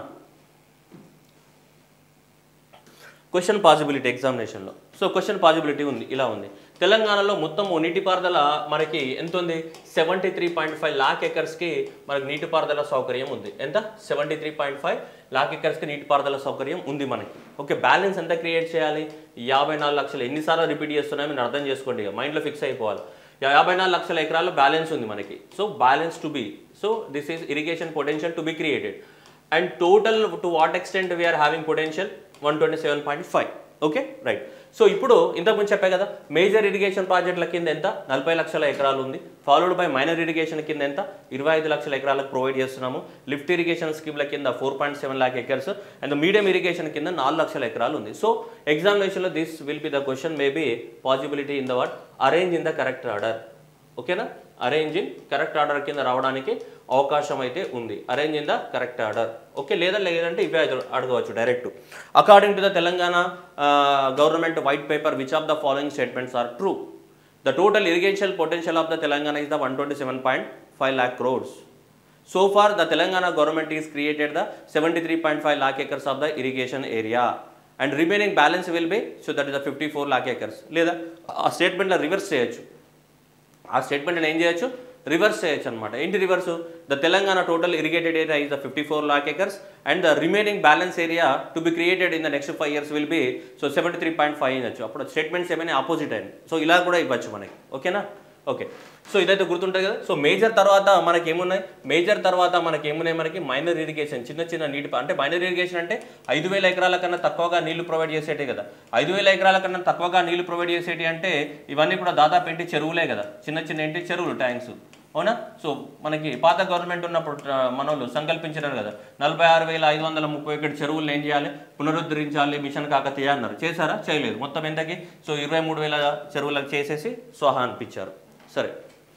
క్వశ్చన్ పాసిబిలిటీ ఎగ్జామినేషన్లో సో క్వశ్చన్ పాసిబిలిటీ ఉంది ఇలా ఉంది తెలంగాణలో మొత్తం నీటిపారుదల మనకి ఎంత ఉంది seventy three point five lakh ఎకర్స్కి మనకి నీటిపారుదల సౌకర్యం ఉంది ఎంత seventy three point five lakh ఎకర్స్కి నీటిపారుదల సౌకర్యం ఉంది మనకి ఓకే బ్యాలెన్స్ ఎంత క్రియేట్ చేయాలి యాభై నాలుగు లక్షలు ఎన్నిసార్లు రిపీట్ చేస్తున్నాయో మీరు అర్థం చేసుకోండి ఇక మైండ్లో ఫిక్స్ అయిపోవాలి యాభై నాలుగు లక్షల ఎకరాల్లో బ్యాలెన్స్ ఉంది మనకి so balance to be so this is irrigation potential to be created and total to what extent we are having potential one twenty seven point five okay right so ఇప్పుడు ఇంతకుముందు చెప్పా కదా మేజర్ ఇరిగేషన్ ప్రాజెక్టుల కింద ఎంత నలభై లక్షల ఎకరాలు ఉంది ఫాలోడ్ బై మైనర్ ఇరిగేషన్ కింద ఎంత ఇరవై ఐదు లక్షల ఎకరాలకు ప్రొవైడ్ చేస్తున్నాము లిఫ్ట్ ఇరిగేషన్ స్కీమ్ల కింద four point seven lakh acres and medium irrigation కింద నాలుగు లక్షల ఎకరాలు ఉంది సో ఎగ్జామినేషన్లో this will be the question maybe possibility in the word arrange in the correct order ఓకేనా అరేంజ్ ఇన్ కరెక్ట్ ఆర్డర్ కింద రావడానికి అవకాశం అయితే ఉంది arrange in the correct order okay లేదా లేదంటే ఇవే అడగ- అడగవచ్చు direct according to the Telangana government white paper which of the following statements are true the total irrigation potential of the Telangana is the one twenty seven point five lakh crores So far, the Telangana government is created the 73.5 lakh acres of the irrigation area. And remaining balance will be, so that is the 54 lakh acres. లేదా ఆ స్టేట్మెంట్లో రివర్స్ చేయొచ్చు ఆ స్టేట్మెంట్ ఏం చేయొచ్చు రివర్స్ చేయొచ్చు అనమాట ఏంటి reverse the Telangana total irrigated area is the fifty four lakh acres and the remaining balance area to be created in the next five years will be so seventy three point five అనొచ్చు అప్పుడు స్టేట్మెంట్స్ ఏమైనా ఆపోజిట్ అయింది సో ఇలా కూడా ఇవ్వచ్చు మనకి ఓకేనా ఓకే సో ఇదైతే గుర్తుంటుంది కదా సో మేజర్ తర్వాత మనకి ఏమున్నాయి మేజర్ తర్వాత మనకి ఏమున్నాయి మనకి మైనర్ ఇరిగేషన్ చిన్న చిన్న నీటి ప- అంటే మైనర్ ఇరిగేషన్ అంటే ఐదు వేల ఎకరాల కన్నా తక్కువగా నీళ్లు ప్రొవైడ్ చేసేటే కదా ఐదు వేల ఎకరాల కన్నా తక్కువగా నీళ్లు ప్రొవైడ్ చేసేటి అంటే ఇవన్నీ కూడా దాదాపు ఏంటి చెరువులే కదా చిన్న చిన్న ఏంటి చెరువులు ట్యాంక్స్ అవునా సో మనకి పాత గవర్నమెంట్ ఉన్నప్పుడు ఆ, మనోళ్ళు సంకల్పించినారు కదా నలభై ఆరు వేల ఐదు వందల ముప్పై ఒకటి చెరువులు ఏం చేయాలి పునరుద్ధరించాలి మిషన్ కాకతీయ అన్నారు చేశారా చేయలేదు మొత్తం ఎంతకి సో ఇరవై మూడు వేల చెరువులకు చేసేసి స్వాహా అనిపించారు సరే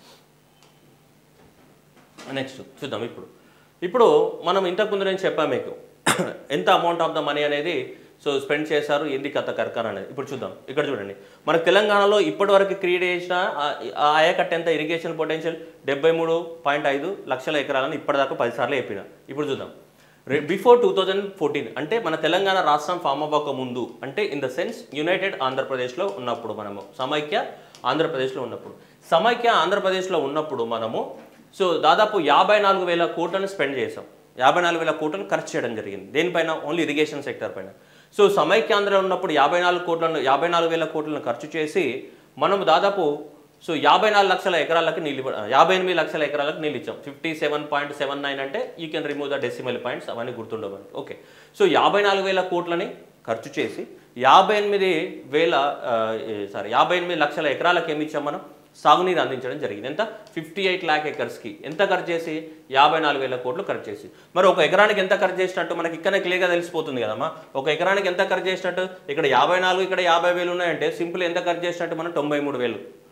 నెక్స్ట్ చూద్దాం ఇప్పుడు ఇప్పుడు మనం ఇంతకుముందు నేను చెప్పాను మీకు ఎంత అమౌంట్ ఆఫ్ ద మనీ అనేది సో స్పెండ్ చేశారు ఏంది కథ కరకర అనేది ఇప్పుడు చూద్దాం ఇక్కడ చూడండి మన తెలంగాణలో ఇప్పటివరకు క్రియేట్ చేసిన ఆ- ఆ ఆయకట్ట ఎంత ఇరిగేషన్ పొటెన్షియల్ డెబ్బై మూడు పాయింట్ ఐదు లక్షల ఎకరాలను ఇప్పటిదాకా పదిసార్లు చెప్పిన ఇప్పుడు చూద్దాం బిఫోర్ టూ థౌజండ్ ఫోర్టీన్ అంటే మన తెలంగాణ రాష్ట్రం ఫామ్ అవ్వక ముందు అంటే ఇన్ ద సెన్స్ యునైటెడ్ ఆంధ్రప్రదేశ్లో ఉన్నప్పుడు మనము సమైక్య ఆంధ్రప్రదేశ్లో ఉన్నప్పుడు సమైక్య ఆంధ్రప్రదేశ్లో ఉన్నప్పుడు మనము సో దాదాపు యాభై నాలుగు వేల కోట్లను స్పెండ్ చేసాం యాభై నాలుగు వేల కోట్లను ఖర్చు చేయడం జరిగింది దేనిపైన ఓన్లీ ఇరిగేషన్ సెక్టర్ పైన సో సమైక్యాంధ్ర ఉన్నప్పుడు యాభై నాలుగు కోట్లను యాభై నాలుగు వేల కోట్లను ఖర్చు చేసి మనం దాదాపు సో యాభై నాలుగు లక్షల ఎకరాలకు నీళ్ళు ఇవ్వ- యాభై ఎనిమిది లక్షల ఎకరాలకు నీళ్ళు ఇచ్చాం fifty seven point seven nine అంటే you can remove the decimal points అవన్నీ గుర్తుండవు మనకి ఓకే సో యాభై నాలుగు వేల కోట్లని ఖర్చు చేసి యాభై ఎనిమిది వేల సారీ యాభై ఎనిమిది లక్షల ఎకరాలకు ఏమి ఇచ్చాం మనం సాగునీరు అందించడం జరిగింది ఎంత ఫిఫ్టీ ఎయిట్ ల్యాక్ ఎకర్స్కి ఎంత ఖర్చు చేసి యాభై నాలుగు వేల కోట్లు ఖర్చు చేసి మరి ఒక ఎకరానికి ఎంత ఖర్చు చేసినట్టు మనకి ఇక్కడ క్లియర్గా తెలిసిపోతుంది కదమ్మా ఒక ఎకరానికి ఎంత ఖర్చు చేసినట్టు ఇక్కడ యాభై నాలుగు ఇక్కడ యాభై వేలు ఉన్నాయంటే సింపుల్ ఎంత ఖర్చు చేసినట్టు మనం తొంభై మూడు వేలు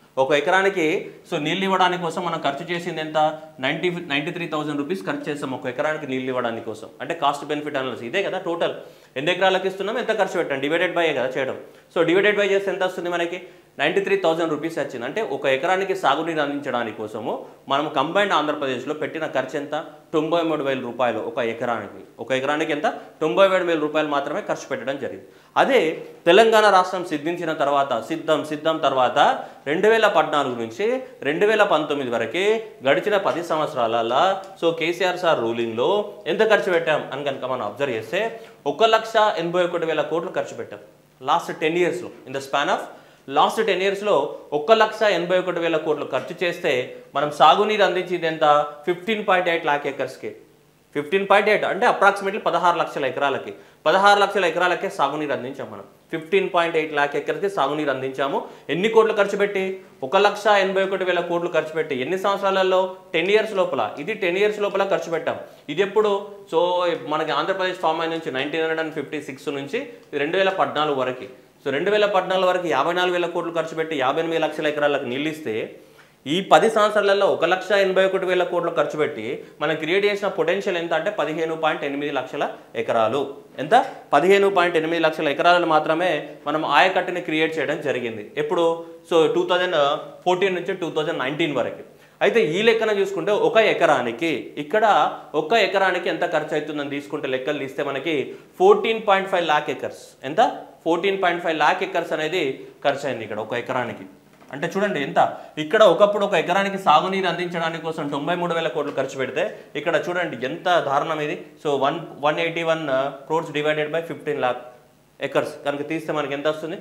ఒక ఎకరానికి సో నీళ్ళు ఇవ్వడానికి కోసం మనం ఖర్చు చేసింది ఎంత ninety ninety three thousand rupees ఖర్చు చేస్తాం ఒక ఎకరానికి నీళ్ళు ఇవ్వడానికి కోసం అంటే కాస్ట్ బెనిఫిట్ అనాలిసిస్ ఇదే కదా టోటల్ ఎన్ని ఎకరాలకు ఇస్తున్నాం ఎంత ఖర్చు పెట్టాం డివైడెడ్ బై కదా చేయడం సో డివైడెడ్ బై చేస్తే ఎంత వస్తుంది మనకి నైంటీ త్రీ థౌసండ్ రూపీస్ వచ్చింది అంటే ఒక ఎకరానికి సాగునీరు అందించడానికి కోసము మనం కంబైన్డ్ ఆంధ్రప్రదేశ్లో పెట్టిన ఖర్చు ఎంత తొంభై మూడు వేల రూపాయలు ఒక ఎకరానికి ఒక ఎకరానికి ఎంత తొంభై ఏడు వేల రూపాయలు మాత్రమే ఖర్చు పెట్టడం జరిగింది అదే తెలంగాణ రాష్ట్రం సిద్ధించిన తర్వాత సిద్ధం సిద్ధం తర్వాత రెండు వేల పద్నాలుగు నుంచి రెండు వేల పంతొమ్మిది వరకు గడిచిన పది సంవత్సరాలలో సో కేసీఆర్ సార్ రూలింగ్లో ఎంత ఖర్చు పెట్టాం అని కనుక మనం అబ్జర్వ్ చేస్తే ఒక లక్ష ఎనభై ఒకటి వేల కోట్లు ఖర్చు పెట్టాం లాస్ట్ టెన్ ఇయర్స్లో in the span of last ten ఇయర్స్లో ఒక్క లక్ష ఎనభై ఒకటి వేల కోట్లు ఖర్చు చేస్తే మనం సాగునీరు అందించింది ఎంత ఫిఫ్టీన్ పాయింట్ ఎయిట్ లాక్ ఎకర్స్కి ఫిఫ్టీన్ పాయింట్ ఎయిట్ అంటే అప్రాక్సిమేట్లీ పదహారు లక్షల ఎకరాలకి పదహారు లక్షల ఎకరాలకే సాగునీరు అందించాం మనం ఫిఫ్టీన్ పాయింట్ ఎయిట్ లాక్ ఎకర్కి సాగునీరు అందించాము ఎన్ని కోట్లు ఖర్చు పెట్టి ఒక లక్ష ఎనభై ఒకటి వేల కోట్లు ఖర్చు పెట్టి ఎన్ని సంవత్సరాలలో టెన్ ఇయర్స్ లోపల ఇది టెన్ ఇయర్స్ లోపల ఖర్చు పెట్టాం ఇది ఎప్పుడు సో మనకి ఆంధ్రప్రదేశ్ ఫామ్ అయిన నుంచి nineteen hundred and fifty six నుంచి రెండు వేల పద్నాలుగు వరకు సో రెండు వేల పద్నాలుగు వరకు యాభై నాలుగు వేల కోట్లు ఖర్చు పెట్టి యాభై ఎనిమిది లక్షల ఎకరాలకు నీళ్ళు ఇస్తే ఈ పది సంవత్సరాలలో ఒక లక్ష ఎనభై ఒకటి వేల కోట్లు ఖర్చు పెట్టి మనం క్రియేట్ చేసిన పొటెన్షియల్ ఎంత అంటే పదిహేను పాయింట్ ఎనిమిది లక్షల ఎకరాలు ఎంత పదిహేను పాయింట్ ఎనిమిది లక్షల ఎకరాలను మాత్రమే మనం ఆయకట్టుని క్రియేట్ చేయడం జరిగింది ఎప్పుడు సో టూ థౌజండ్ ఫోర్టీన్ నుంచి టూ థౌజండ్ నైన్టీన్ వరకు అయితే ఈ లెక్కన చూసుకుంటే ఒక ఎకరానికి ఇక్కడ ఒక ఎకరానికి ఎంత ఖర్చు అవుతుందని తీసుకుంటే లెక్కలు తీస్తే మనకి fourteen point five lakh acres ఎంత fourteen point five lakh acres అనేది ఖర్చు అయింది ఇక్కడ ఒక ఎకరానికి అంటే చూడండి ఎంత ఇక్కడ ఒకప్పుడు ఒక ఎకరానికి సాగునీరు అందించడానికి కోసం తొంభై మూడు వేల కోట్లు ఖర్చు పెడితే ఇక్కడ చూడండి ఎంత దారుణం ఇది so one one eighty one crores divided by fifteen lakh acres కనుక తీస్తే మనకి ఎంత వస్తుంది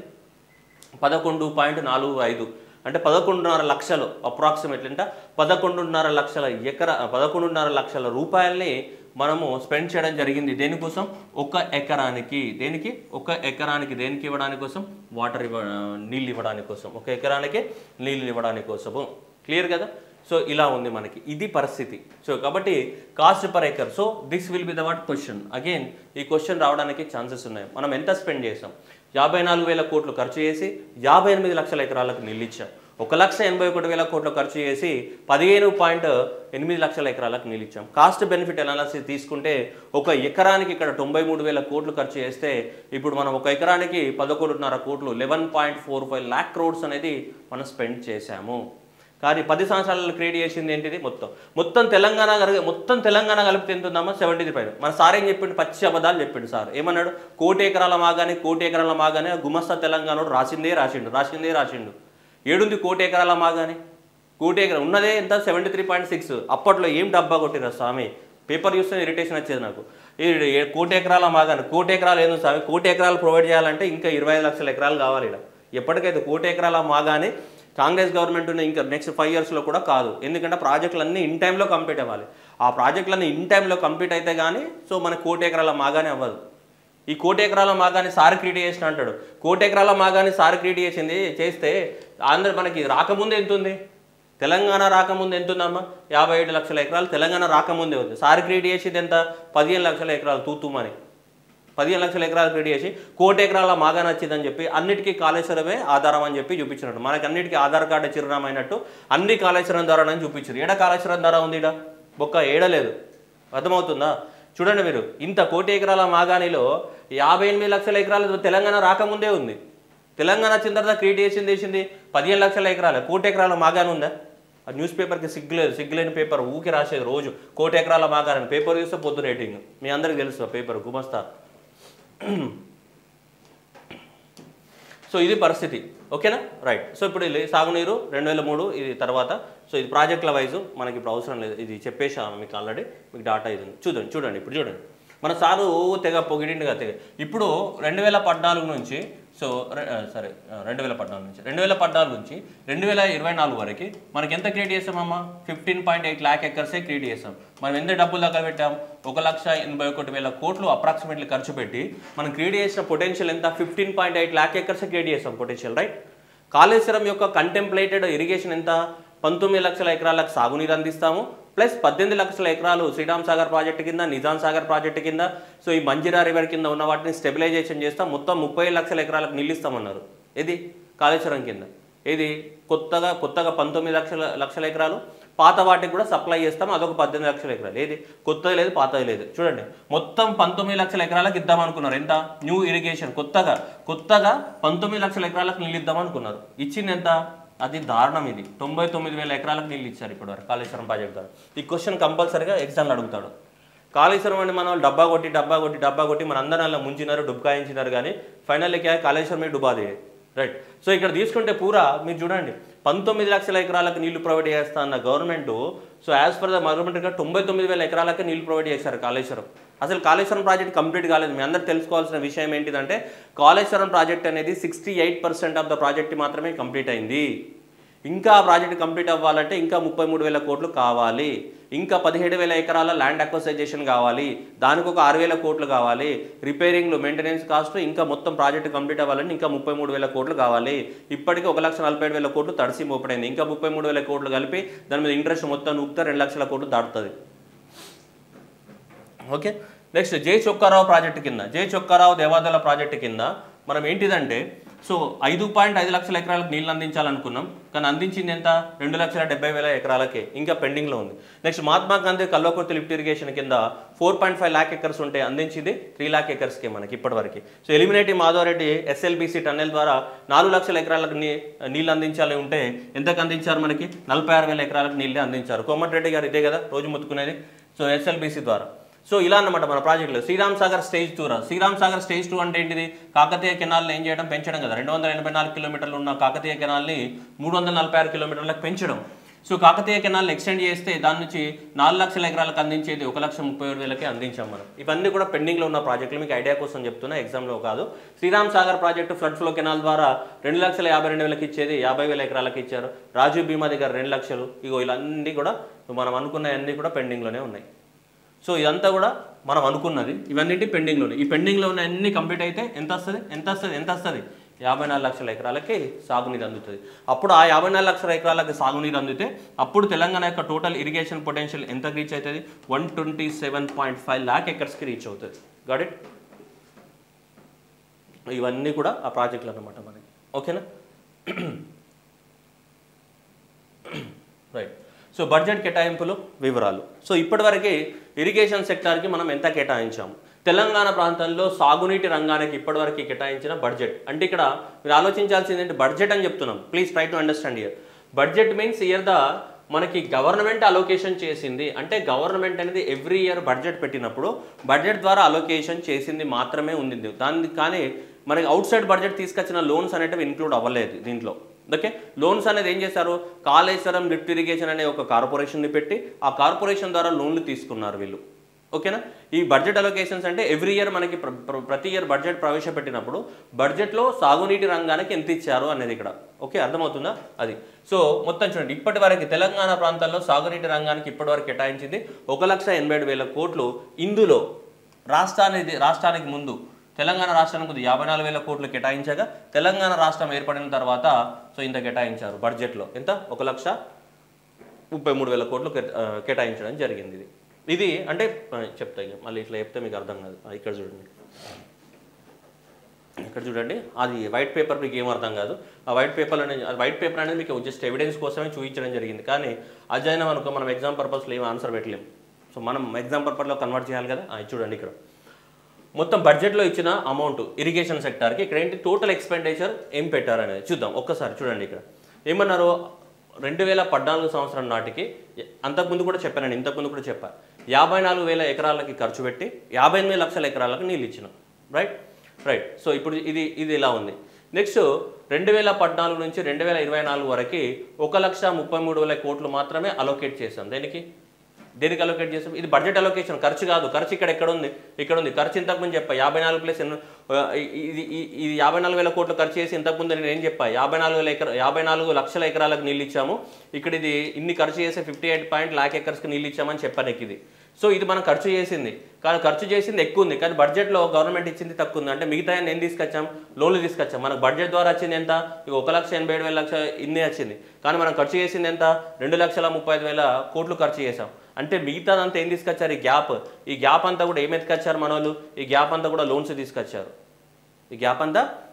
పదకొండు పాయింట్ నాలుగు ఐదు అంటే పదకొండున్నర లక్షలు అప్రాక్సిమేట్లీ అంటే పదకొండున్నర లక్షల ఎకర పదకొండున్నర లక్షల రూపాయల్ని మనము స్పెండ్ చేయడం జరిగింది దేనికోసం ఒక ఎకరానికి దేనికి ఒక ఎకరానికి దేనికి ఇవ్వడానికి కోసం వాటర్ ఇవ్వ నీళ్ళు ఇవ్వడానికి కోసం ఒక ఎకరానికి నీళ్ళు ఇవ్వడానికి కోసము క్లియర్ కదా సో ఇలా ఉంది మనకి ఇది పరిస్థితి సో కాబట్టి cost per acre so this will be the what question again ఈ క్వశ్చన్ రావడానికి ఛాన్సెస్ ఉన్నాయి మనం ఎంత స్పెండ్ చేసాం యాభై నాలుగు వేల కోట్లు ఖర్చు చేసి యాభై ఎనిమిది లక్షల ఎకరాలకు నిలిచాం ఒక లక్ష ఎనభై ఒకటి వేల కోట్లు ఖర్చు చేసి పదిహేను పాయింట్ ఎనిమిది లక్షల ఎకరాలకు నిలిచాం కాస్ట్ బెనిఫిట్ అనాలిసిస్ తీసుకుంటే ఒక ఎకరానికి ఇక్కడ తొంభై మూడు వేల కోట్లు ఖర్చు చేస్తే ఇప్పుడు మనం ఒక ఎకరానికి పదకొండున్నర కోట్లు eleven point four five lakh crores అనేది మనం స్పెండ్ చేశాము కానీ పది సంవత్సరాలలో క్రియేట్ చేసింది ఏంటిది మొత్తం మొత్తం తెలంగాణ కలిగి మొత్తం తెలంగాణ కలిపితే ఎంత ఉందమ్మా సెవెంటీ త్రీ పైన మన సార్ ఏం చెప్పిండు పచ్చి అబద్ధాలు చెప్పిండు సార్ ఏమన్నాడు కోటి ఎకరాల మాగానే కోటి ఎకరాల మాగానే గుమస్తా తెలంగాణ రాసిందే రాసిండు రాసిందే రాసిండు ఏడుంది కోటి ఎకరాల మాగానే కోటి ఎకరం ఉన్నదే ఎంత సెవెంటీ త్రీ పాయింట్ సిక్స్ అప్పట్లో ఏం డబ్బా కొట్టిరా స్వామి పేపర్ చూస్తే ఇరిటేషన్ వచ్చేది నాకు ఈ ఏ- కోటి ఎకరాల మాగానే కోటి ఎకరాలు ఏందో స్వామి కోటి ఎకరాలు ప్రొవైడ్ చేయాలంటే ఇంకా ఇరవై ఐదు లక్షల ఎకరాలు కావాలి ఇక్కడ ఎప్పటికైతే కోటి ఎకరాల మాగానే కాంగ్రెస్ గవర్నమెంట్ ఉన్న ఇంకా నెక్స్ట్ ఫైవ్ ఇయర్స్లో కూడా కాదు ఎందుకంటే ప్రాజెక్టులన్నీ ఇన్ టైంలో కంప్లీట్ అవ్వాలి ఆ ప్రాజెక్టులన్నీ ఇన్ టైంలో కంప్లీట్ అయితే కానీ సో మన కోటి ఎకరాల మాగానే అవ్వదు ఈ కోటి ఎకరాల మాగాని సార్ క్రియేట్ చేసిన అంటాడు కోటి ఎకరాల మాగాని సార్ క్రియేట్ చేసింది చేస్తే ఆంధ్ర మనకి రాకముందే ఎంత ఉంది తెలంగాణ రాకముందు ఎంత ఉందమ్మా యాభై ఏడు లక్షల ఎకరాలు తెలంగాణ రాకముందే ఉంది సార్ క్రియేట్ చేసేది ఎంత పదిహేను లక్షల ఎకరాలు తూతుమని పదిహేను లక్షల ఎకరాలు క్రియేట్ చేసి కోటి ఎకరాల మాగా నచ్చిందని చెప్పి అన్నిటికీ కాళేశ్వరమే ఆధారం అని చెప్పి చూపించినట్టు మనకి అన్నిటికీ ఆధార్ కార్డు చిరునామా అయినట్టు అన్ని కాళేశ్వరం ద్వారా అని చూపించారు ఏడ కాళేశ్వరం ద్వారా ఉంది ఈడ బొక్క ఏడలేదు అర్థమవుతుందా చూడండి మీరు ఇంత కోటి ఎకరాల మాగాణిలో యాభై ఎనిమిది లక్షల ఎకరాలు తెలంగాణ రాకముందే ఉంది తెలంగాణ వచ్చిన తర్వాత క్రియేట్ చేసింది చేసింది పదిహేను లక్షల ఎకరాలు కోటి ఎకరాల మాగాని ఉందా ఆ న్యూస్ పేపర్కి సిగ్గులేదు సిగ్గులేని పేపర్ ఊకి రాసేది రోజు కోటి ఎకరాల మాగాని పేపర్ చూస్తే పొద్దు రేటింగ్ మీ అందరికి తెలుసు ఆ పేపర్ గుమస్తా సో ఇది పరిస్థితి ఓకేనా రైట్ సో ఇప్పుడు ఇది సాగునీరు రెండు వేల మూడు ఇది తర్వాత సో ఇది ప్రాజెక్టుల వైజు మనకి ఇప్పుడు అవసరం లేదు ఇది చెప్పేసాము మీకు ఆల్రెడీ మీకు డాటా ఇది ఉంది చూడండి చూడండి ఇప్పుడు చూడండి మన సారు ఓ తెగ పొగిడిండుగా తెగ ఇప్పుడు రెండు వేల పద్నాలుగు నుంచి సో రె- ఆ, సరే ఆ, రెండు వేల పద్నాలుగు నుంచి రెండు వేల పద్నాలుగు నుంచి రెండు వేల ఇరవై నాలుగు వరకు మనకి ఎంత క్రియేట్ చేసామమ్మా ఫిఫ్టీన్ పాయింట్ ఎయిట్ ల్యాక్ ఎకర్సే క్రియేట్ చేసాం మనం ఎంత డబ్బులు దగ్గర పెట్టాం ఒక లక్ష ఎనభై ఒకటి వేల కోట్లు అప్రాక్సిమేట్లీ ఖర్చు పెట్టి మనం క్రియేట్ చేసిన పొటెన్షియల్ ఎంత fifteen point eight lakh acres create చేసాం పొటెన్షియల్ రైట్ కాళేశ్వరం యొక్క కంటెంప్లేటెడ్ ఇరిగేషన్ ఎంత పంతొమ్మిది లక్షల ఎకరాలకు సాగునీరు అందిస్తాము ప్లస్ పద్దెనిమిది లక్షల ఎకరాలు శ్రీరామ్ సాగర్ ప్రాజెక్టు కింద నిజాం సాగర్ ప్రాజెక్టు కింద సో ఈ మంజిరా రివర్ కింద ఉన్న వాటిని స్టెబిలైజేషన్ చేస్తాం మొత్తం ముప్పై లక్షల ఎకరాలకు నిల్లిస్తామన్నారు ఇది కాళేశ్వరం కింద ఇది కొత్తగా కొత్తగా పంతొమ్మిది లక్షల లక్షల ఎకరాలు పాత వాటికి కూడా సప్లై చేస్తాం అదొక పద్దెనిమిది లక్షల ఎకరాలు ఏది కొత్తది లేదు పాతది లేదు చూడండి మొత్తం పంతొమ్మిది లక్షల ఎకరాలకు ఇద్దాం అనుకున్నారు ఎంత న్యూ ఇరిగేషన్ కొత్తగా కొత్తగా పంతొమ్మిది లక్షల ఎకరాలకు నీళ్ళు ఇద్దాం అనుకున్నారు ఇచ్చింది ఎంత అది దారుణం ఇది తొంభై తొమ్మిది వేల ఎకరాలకు నీళ్ళు ఇచ్చారు ఇప్పుడు వరకు కాళేశ్వరం ప్రాజెక్ట్ ద్వారా ఈ క్వశ్చన్ కంపల్సరీగా ఎగ్జామ్లో అడుగుతాడు కాళేశ్వరం అని మన వాళ్ళు డబ్బా కొట్టి డబ్బా కొట్టి డబ్బా కొట్టి మన అందరం అలా ముంచినారు డుబ్కాయించినారు కానీ ఫైనల్లీ క్యా కాళేశ్వరం మీద డుబాది రైట్ సో ఇక్కడ తీసుకుంటే పూరా మీరు చూడండి పంతొమ్మిది లక్షల ఎకరాలకు నీళ్లు ప్రొవైడ్ చేస్తా అన్న government so as per the government తొంభై తొమ్మిది వేల ఎకరాలకే నీళ్లు ప్రొవైడ్ చేశారు కాళేశ్వరం అసలు కాళేశ్వరం ప్రాజెక్ట్ కంప్లీట్ కాలేదు మీ అందరు తెలుసుకోవాల్సిన విషయం ఏంటిదంటే కాళేశ్వరం ప్రాజెక్ట్ అనేది sixty eight percent of the project మాత్రమే కంప్లీట్ అయింది ఇంకా ఆ ప్రాజెక్ట్ కంప్లీట్ అవ్వాలంటే ఇంకా ముప్పై మూడు వేల కోట్లు కావాలి ఇంకా పదిహేడు వేల ఎకరాల ల్యాండ్ అక్వసైజేషన్ కావాలి దానికి ఒక ఆరు వేల కోట్లు కావాలి రిపేరింగ్లు మెయింటెనెన్స్ కాస్ట్ ఇంకా మొత్తం ప్రాజెక్ట్ కంప్లీట్ అవ్వాలంటే ఇంకా ముప్పై మూడు వేల కోట్లు కావాలి ఇప్పటికీ ఒక లక్ష నలభై ఏడు వేల కోట్లు తడిసి మోపడైంది ఇంకా ముప్పై మూడు వేల కోట్లు కలిపి దాని మీద ఇంట్రెస్ట్ మొత్తం నూపితే రెండు లక్షల కోట్లు దాటుతుంది ఓకే నెక్స్ట్ జై చొక్కారావు ప్రాజెక్టు కింద జై చొక్కారావు దేవాదల ప్రాజెక్టు కింద మనం ఏంటిదంటే సో ఐదు పాయింట్ ఐదు లక్షల ఎకరాలకు నీళ్ళు అందించాలనుకున్నాం కానీ అందించింది ఎంత రెండు లక్షల డెబ్బై వేల ఎకరాలకే ఇంకా పెండింగ్లో ఉంది next Mahatma Gandhi Kalwakurthy lift irrigation కింద four point five lakh acres ఉంటే అందించింది త్రీ ల్యాక్ ఎకర్స్కి మనకి ఇప్పటివరకు so Elimineti Madhava Reddy SLBC tunnel ద్వారా నాలుగు లక్షల ఎకరాలకు నీ నీళ్ళు అందించాలి ఉంటే ఎంతకు అందించారు మనకి నలభై ఆరు వేల ఎకరాలకు నీళ్ళే అందించారు కోమటిరెడ్డి గారు ఇదే కదా రోజు ముత్తుకునేది సో ఎస్ఎల్బీసీ ద్వారా సో ఇలా అన్నమాట మన ప్రాజెక్టులో శ్రీరామ్ సాగర్ స్టేజ్ టూ రా శ్రీరామ్ సాగర్ స్టేజ్ టూ అంటే ఏంటిది కాకతీయ కెనాల్ని ఏం చేయడం పెంచడం కదా రెండు వందల ఎనభై నాలుగు కిలోమీటర్లు ఉన్న కాకతీయ కెనాల్ని మూడు వందల నలభై ఆరు కిలోమీటర్లకు పెంచడం సో కాకతీయ కెనాల్ని ఎక్స్టెండ్ చేస్తే దాని నుంచి నాలుగు లక్షల ఎకరాలకు అందించేది ఒక లక్ష ముప్పై ఏడు వేలకే అందించాం మనం ఇవన్నీ కూడా పెండింగ్లో ఉన్న ప్రాజెక్టులు మీకు ఐడియా కోసం చెప్తున్నా ఎగ్జామ్లో కాదు Sriram Sagar project flood flow canal ద్వారా రెండు లక్షల యాభై రెండు వేలకి ఇచ్చేది యాభై వేల ఎకరాలకు ఇచ్చారు రాజీవ్ బీమా దగ్గర రెండు లక్షలు ఇగో ఇలా అన్నీ కూడా మనం అనుకున్నవన్నీ కూడా పెండింగ్లోనే ఉన్నాయి సో ఇదంతా కూడా మనం అనుకున్నది ఇవన్నిటి పెండింగ్లో ఉన్నాయి ఈ పెండింగ్లో ఉన్న అన్ని కంప్లీట్ అయితే ఎంత వస్తుంది ఎంత వస్తుంది ఎంత వస్తుంది యాభై నాలుగు లక్షల ఎకరాలకి సాగునీరు అందుతుంది అప్పుడు ఆ యాభై నాలుగు లక్షల ఎకరాలకి సాగునీరు అందితే అప్పుడు తెలంగాణ యొక్క టోటల్ ఇరిగేషన్ పొటెన్షియల్ ఎంత రీచ్ అవుతుంది one twenty seven point five lakh ఎకర్స్కి రీచ్ అవుతుంది గాట్ ఇట్ ఇవన్నీ కూడా ఆ ప్రాజెక్టులు అన్నమాట మనకి ఓకేనా రైట్ సో బడ్జెట్ కేటాయింపులు వివరాలు సో ఇప్పటివరకు ఇరిగేషన్ సెక్టార్కి మనం ఎంత కేటాయించాము తెలంగాణ ప్రాంతంలో సాగునీటి రంగానికి ఇప్పటివరకు కేటాయించిన బడ్జెట్ అంటే ఇక్కడ మీరు ఆలోచించాల్సింది ఏంటి బడ్జెట్ అని చెప్తున్నాం please try to understand year budget means year the మనకి గవర్నమెంట్ అలోకేషన్ చేసింది అంటే గవర్నమెంట్ అనేది ఎవ్రీ ఇయర్ బడ్జెట్ పెట్టినప్పుడు బడ్జెట్ ద్వారా అలోకేషన్ చేసింది మాత్రమే ఉంది దాని కానీ మనకి అవుట్ సైడ్ బడ్జెట్ తీసుకొచ్చిన లోన్స్ అనేటివి ఇంక్లూడ్ అవ్వలేదు దీంట్లో ఓకే లోన్స్ అనేది ఏం చేశారు కాళేశ్వరం లిఫ్ట్ ఇరిగేషన్ అనే ఒక కార్పొరేషన్ని పెట్టి ఆ కార్పొరేషన్ ద్వారా లోన్లు తీసుకున్నారు వీళ్ళు ఓకేనా ఈ బడ్జెట్ అలొకేషన్స్ అంటే ఎవ్రీ ఇయర్ మనకి ప్ర- ప్ర- ప్రతి ఇయర్ బడ్జెట్ ప్రవేశపెట్టినప్పుడు బడ్జెట్లో సాగునీటి రంగానికి ఎంత ఇచ్చారు అనేది ఇక్కడ ఓకే అర్థమవుతుందా అది సో మొత్తం చూడండి ఇప్పటి వరకు తెలంగాణ ప్రాంతాల్లో సాగునీటి రంగానికి ఇప్పటి వరకు కేటాయించింది ఒక లక్ష ఎనభై ఏడు వేల కోట్లు ఇందులో రాష్ట్రానికి రాష్ట్రానికి ముందు తెలంగాణ రాష్ట్రానికి ముందు యాభై నాలుగు వేల కోట్లు కేటాయించగా తెలంగాణ రాష్ట్రం ఏర్పడిన తర్వాత సో ఇంత కేటాయించారు బడ్జెట్లో ఎంత ఒక లక్ష ముప్పై మూడు వేల కోట్లు కేట- ఆ, కేటాయించడం జరిగింది ఇది ఇది అంటే ఆ, చెప్తా ఇక మళ్ళీ ఇట్లా చెప్తే మీకు అర్థం కాదు ఆ, ఇక్కడ చూడండి ఇక్కడ చూడండి అది వైట్ పేపర్ మీకు ఏం అర్థం కాదు ఆ వైట్ పేపర్ అనేది వైట్ పేపర్ అనేది మీకు జస్ట్ ఎవిడెన్స్ కోసమే చూపించడం జరిగింది కానీ అధ్యయనం అనుకో మనం ఎగ్జామ్ పర్పస్లో ఏం ఆన్సర్ పెట్టలేం సో మనం ఎగ్జామ్ పర్పస్లో కన్వర్ట్ చేయాలి కదా ఆ, ఇది చూడండి ఇక్కడ మొత్తం బడ్జెట్లో ఇచ్చిన అమౌంట్ ఇరిగేషన్ సెక్టార్కి ఇక్కడ ఏంటి టోటల్ ఎక్స్పెండిచర్ ఏం పెట్టారు అనేది చూద్దాం ఒక్కసారి చూడండి ఇక్కడ ఏమన్నారు రెండు వేల పద్నాలుగు సంవత్సరం నాటికి అంతకుముందు కూడా చెప్పానండి ఇంతకుముందు కూడా చెప్పా యాభై నాలుగు వేల ఎకరాలకి ఖర్చు పెట్టి యాభై ఎనిమిది లక్షల ఎకరాలకు నీళ్ళు ఇచ్చినాం రైట్ రైట్ సో ఇప్పుడు ఇది ఇది ఇలా ఉంది నెక్స్ట్ రెండు వేల పద్నాలుగు నుంచి రెండు వేల ఇరవై నాలుగు వరకు ఒక లక్ష ముప్పై మూడు వేల కోట్లు మాత్రమే అలోకేట్ చేశాం దేనికి దేనికి అలొకేట్ చేసాం ఇది బడ్జెట్ అలొకేషన్ ఖర్చు కాదు ఖర్చు ఇక్కడ ఎక్కడ ఉంది ఇక్కడ ఉంది ఖర్చు ఇంతకుముందు చెప్పా యాభై నాలుగు ప్లస్ ఎన్నో ఆ, ఇది ఇది- ఇది యాభై నాలుగు వేల కోట్లు ఖర్చు చేసి ఇంతకుముందు నేను ఏం చెప్పా యాభై నాలుగు వేల ఎకర యాభై నాలుగు లక్షల ఎకరాలకు నీళ్ళు ఇచ్చాము ఇక్కడ ఇది ఇన్ని ఖర్చు చేసి ఫిఫ్టీ ఎయిట్ పాయింట్ లాక్ ఎకర్స్కి నీళ్ళు ఇచ్చామని చెప్పాను ఇది సో ఇది మనం ఖర్చు చేసింది కానీ ఖర్చు చేసింది ఎక్కువ ఉంది కానీ బడ్జెట్లో గవర్నమెంట్ ఇచ్చింది తక్కువ ఉంది అంటే మిగతా ఏం తీసుకొచ్చాం లోన్లు తీసుకొచ్చాం మనకు బడ్జెట్ ద్వారా వచ్చింది ఎంత ఇక ఒక లక్ష ఎనభై ఏడు వేల లక్ష ఇన్ని వచ్చింది కానీ మనం ఖర్చు చేసింది ఎంత రెండు లక్షల ముప్పై ఐదు వేల కోట్లు ఖర్చు చేసాం అంటే మిగతాదంతా ఏం తీసుకొచ్చారు ఈ గ్యాప్ ఈ గ్యాప్ అంతా కూడా ఏం ఎత్తుకొచ్చారు మన వాళ్ళు ఈ గ్యాప్ అంతా కూడా లోన్స్ తీసుకొచ్చారు ఈ గ్యాప్ అంతా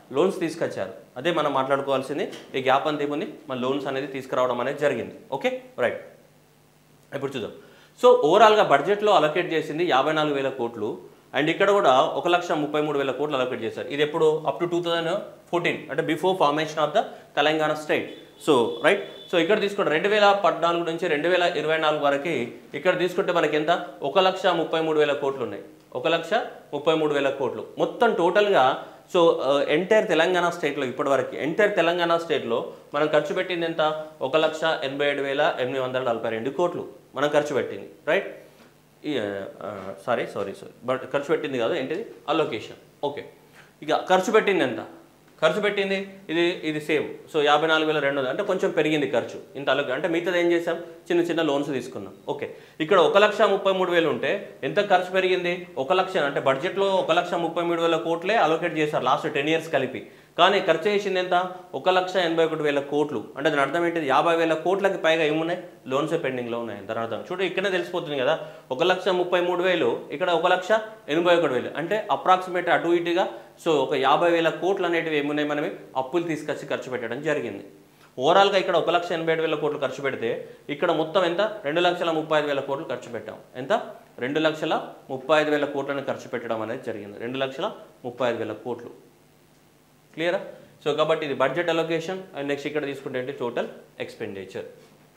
లోన్స్ తీసుకొచ్చారు అదే మనం మాట్లాడుకోవాల్సింది ఈ గ్యాప్ అంతా ఏముంది మన లోన్స్ అనేది తీసుకురావడం అనేది జరిగింది ఓకే రైట్ ఇప్పుడు చూద్దాం సో ఓవరాల్గా బడ్జెట్లో అలొకేట్ చేసింది యాభై నాలుగు వేల కోట్లు అండ్ ఇక్కడ కూడా ఒక లక్ష ముప్పై మూడు వేల కోట్లు అలొకేట్ చేశారు ఇది ఎప్పుడు up to two thousand fourteen అంటే before formation of the Telangana state so right so ఇక్కడ తీసుకుంటే రెండు వేల పద్నాలుగు నుంచి రెండు వేల ఇరవై నాలుగు వరకు ఇక్కడ తీసుకుంటే మనకి ఎంత ఒక లక్ష ముప్పై మూడు వేల కోట్లు ఉన్నాయి ఒక లక్ష ముప్పై మూడు వేల కోట్లు మొత్తం టోటల్గా సో ఎంటైర్ తెలంగాణ స్టేట్లో ఇప్పటివరకు ఎంటైర్ తెలంగాణ స్టేట్లో మనం ఖర్చు పెట్టింది ఎంత ఒక లక్ష ఎనభై ఏడు వేల ఎనిమిది వందల నలభై రెండు కోట్లు మనం ఖర్చు పెట్టింది right sorry sorry sorry but ఖర్చు పెట్టింది కాదు ఏంటిది అలొకేషన్ ఓకే ఇక ఖర్చు పెట్టింది ఎంత ఖర్చు పెట్టింది ఇది ఇది సేమ్ సో యాభై నాలుగు వేల రెండు వందలు అంటే కొంచెం పెరిగింది ఖర్చు ఇంత అలొక అంటే మిగతాది ఏం చేసాం చిన్న చిన్న లోన్స్ తీసుకున్నాం ఓకే ఇక్కడ ఒక లక్ష ముప్పై మూడు వేలు ఉంటే ఎంత ఖర్చు పెరిగింది ఒక లక్ష అంటే బడ్జెట్లో ఒక లక్ష ముప్పై మూడు వేల కోట్లే అలొకేట్ చేశారు లాస్ట్ టెన్ ఇయర్స్ కలిపి కానీ ఖర్చు చేసింది ఎంత ఒక లక్ష ఎనభై ఒకటి వేల కోట్లు అంటే దాని అర్థం ఏంటిది యాభై వేల కోట్లకి పైగా ఏమున్నాయి లోన్స్ పెండింగ్లో ఉన్నాయి దాని అర్థం చూడు ఇక్కడనే తెలిసిపోతుంది కదా ఒక లక్ష ముప్పై మూడు వేలు ఇక్కడ ఒక లక్ష ఎనభై ఒకటి వేలు అంటే అప్రాక్సిమేట్ అటు ఇటుగా సో ఒక యాభై వేల కోట్లు అనేటివి ఏమున్నాయి మనవి అప్పులు తీసుకొచ్చి ఖర్చు పెట్టడం జరిగింది ఓవరాల్గా ఇక్కడ ఒక లక్ష ఎనభై ఏడు వేల కోట్లు ఖర్చు పెడితే ఇక్కడ మొత్తం ఎంత రెండు లక్షల ముప్పై ఐదు వేల కోట్లు ఖర్చు పెట్టాం ఎంత రెండు లక్షల ముప్పై ఐదు వేల కోట్లను ఖర్చు పెట్టడం అనేది జరిగింది రెండు లక్షల ముప్పై ఐదు వేల కోట్లు క్లియరా సో కాబట్టి ఇది బడ్జెట్ అలొకేషన్ అండ్ నెక్స్ట్ ఇక్కడ తీసుకుంటే ఏంటి టోటల్ ఎక్స్పెండిచర్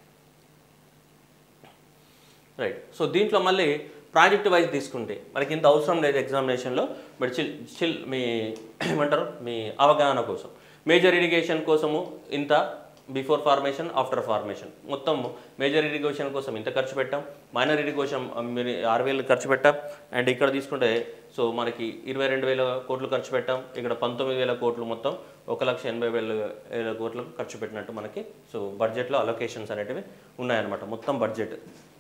రైట్ సో దీంట్లో మళ్ళీ ప్రాజెక్ట్ వైజ్ తీసుకుంటే మనకి ఇంత అవసరం లేదు ఎగ్జామినేషన్లో బట్ చిల్ చిల్ మీ ఏమంటారు మీ అవగాహన కోసం మేజర్ ఇరిగేషన్ కోసము ఇంత బిఫోర్ ఫార్మేషన్ ఆఫ్టర్ ఫార్మేషన్ మొత్తం మేజర్ ఇరిగేషన్ కోసం ఇంత ఖర్చు పెట్టాం మైనర్ ఇరిగేషన్ మీరు ఆరు వేలు ఖర్చు పెట్టాం అండ్ ఇక్కడ తీసుకుంటే సో మనకి ఇరవై రెండు వేల కోట్లు ఖర్చు పెట్టాం ఇక్కడ పంతొమ్మిది వేల కోట్లు మొత్తం ఒక లక్ష ఎనభై వేల వేల కోట్లకు ఖర్చు పెట్టినట్టు మనకి సో బడ్జెట్లో అలొకేషన్స్ అనేటివి ఉన్నాయన్నమాట మొత్తం బడ్జెట్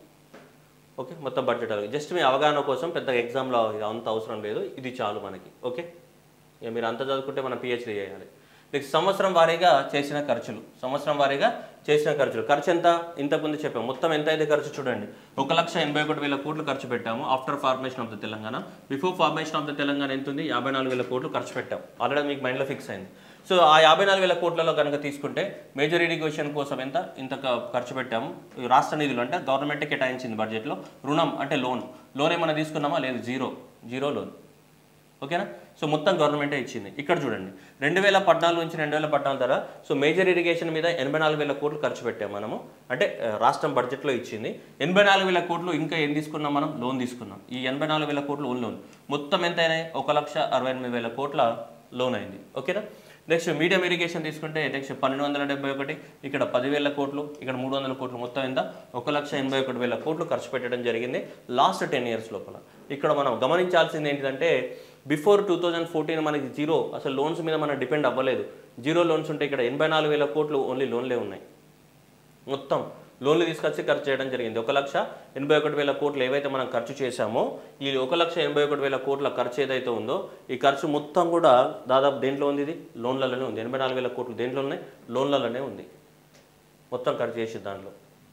ఓకే మొత్తం బడ్జెట్ అలాగే జస్ట్ మీ అవగాహన కోసం పెద్ద ఎగ్జామ్లో ఇది అంత అవసరం లేదు ఇది చాలు మనకి ఓకే ఇక మీరు అంత చదువుకుంటే మనం పిహెచ్డీ చేయాలి నెక్స్ట్ సంవత్సరం వారీగా చేసిన ఖర్చులు సంవత్సరం వారీగా చేసిన ఖర్చులు ఖర్చు ఎంత ఇంతకుముందు చెప్పాము మొత్తం ఎంత అయితే ఖర్చు చూడండి ఒక లక్ష ఎనభై ఒకటి వేల కోట్లు ఖర్చు పెట్టాము after formation of the Telangana before formation of the Telangana ఎంత ఉంది యాభై నాలుగు వేల కోట్లు ఖర్చు పెట్టాం ఆల్రెడీ మీకు మైండ్లో ఫిక్స్ అయింది సో ఆ యాభై నాలుగు వేల కోట్లలో కనుక తీసుకుంటే మేజర్ ఇరిగేషన్ కోసం ఎంత ఇంత క- ఖర్చు పెట్టాము ఈ రాష్ట్ర నిధులు అంటే గవర్నమెంట్ కేటాయించింది బడ్జెట్లో రుణం అంటే లోన్ లోన్ ఏమైనా తీసుకున్నామా లేదు జీరో జీరో లోన్ ఓకేనా సో మొత్తం గవర్నమెంటే ఇచ్చింది ఇక్కడ చూడండి రెండు వేల పద్నాలుగు నుంచి రెండు వేల పద్నాలుగు ధర సో మేజర్ ఇరిగేషన్ మీద ఎనభై నాలుగు వేల కోట్లు ఖర్చు పెట్టాం మనము అంటే ఆ, రాష్ట్రం బడ్జెట్లో ఇచ్చింది ఎనభై నాలుగు వేల కోట్లు ఇంకా ఏం తీసుకున్నాం మనం లోన్ తీసుకున్నాం ఈ ఎనభై నాలుగు వేల కోట్లు ఓన్ లోన్ మొత్తం ఎంత అయినాయి ఒక లక్ష అరవై ఎనిమిది వేల కోట్ల లోన్ అయింది ఓకేనా నెక్స్ట్ మీడియం ఇరిగేషన్ తీసుకుంటే నెక్స్ట్ పన్నెండు వందల డెబ్బై ఒకటి ఇక్కడ పదివేల కోట్లు ఇక్కడ మూడు వందల కోట్లు మొత్తం ఎంత ఒక లక్ష ఎనభై ఒకటి వేల కోట్లు ఖర్చు పెట్టడం జరిగింది లాస్ట్ టెన్ ఇయర్స్ లోపల ఇక్కడ మనం గమనించాల్సింది ఏంటిదంటే బిఫోర్ టూ థౌజండ్ ఫోర్టీన్ మనకి జీరో అసలు లోన్స్ మీద మనం డిపెండ్ అవ్వలేదు జీరో లోన్స్ ఉంటే ఇక్కడ ఎనభై నాలుగు వేల కోట్లు ఓన్లీ లోన్లే ఉన్నాయి మొత్తం లోన్లు తీసుకొచ్చి ఖర్చు చేయడం జరిగింది ఒక లక్ష ఎనభై ఒకటి వేల కోట్లు ఏవైతే మనం ఖర్చు చేశామో ఈ ఒక లక్ష ఎనభై ఒకటి వేల కోట్ల ఖర్చు ఏదైతే ఉందో ఈ ఖర్చు మొత్తం కూడా దాదాపు దేంట్లో ఉంది ఇది లోన్లలోనే ఉంది ఎనభై నాలుగు వేల కోట్లు దేంట్లో ఉన్నాయి లోన్లలోనే ఉంది మొత్తం ఖర్చు చేసి దాంట్లో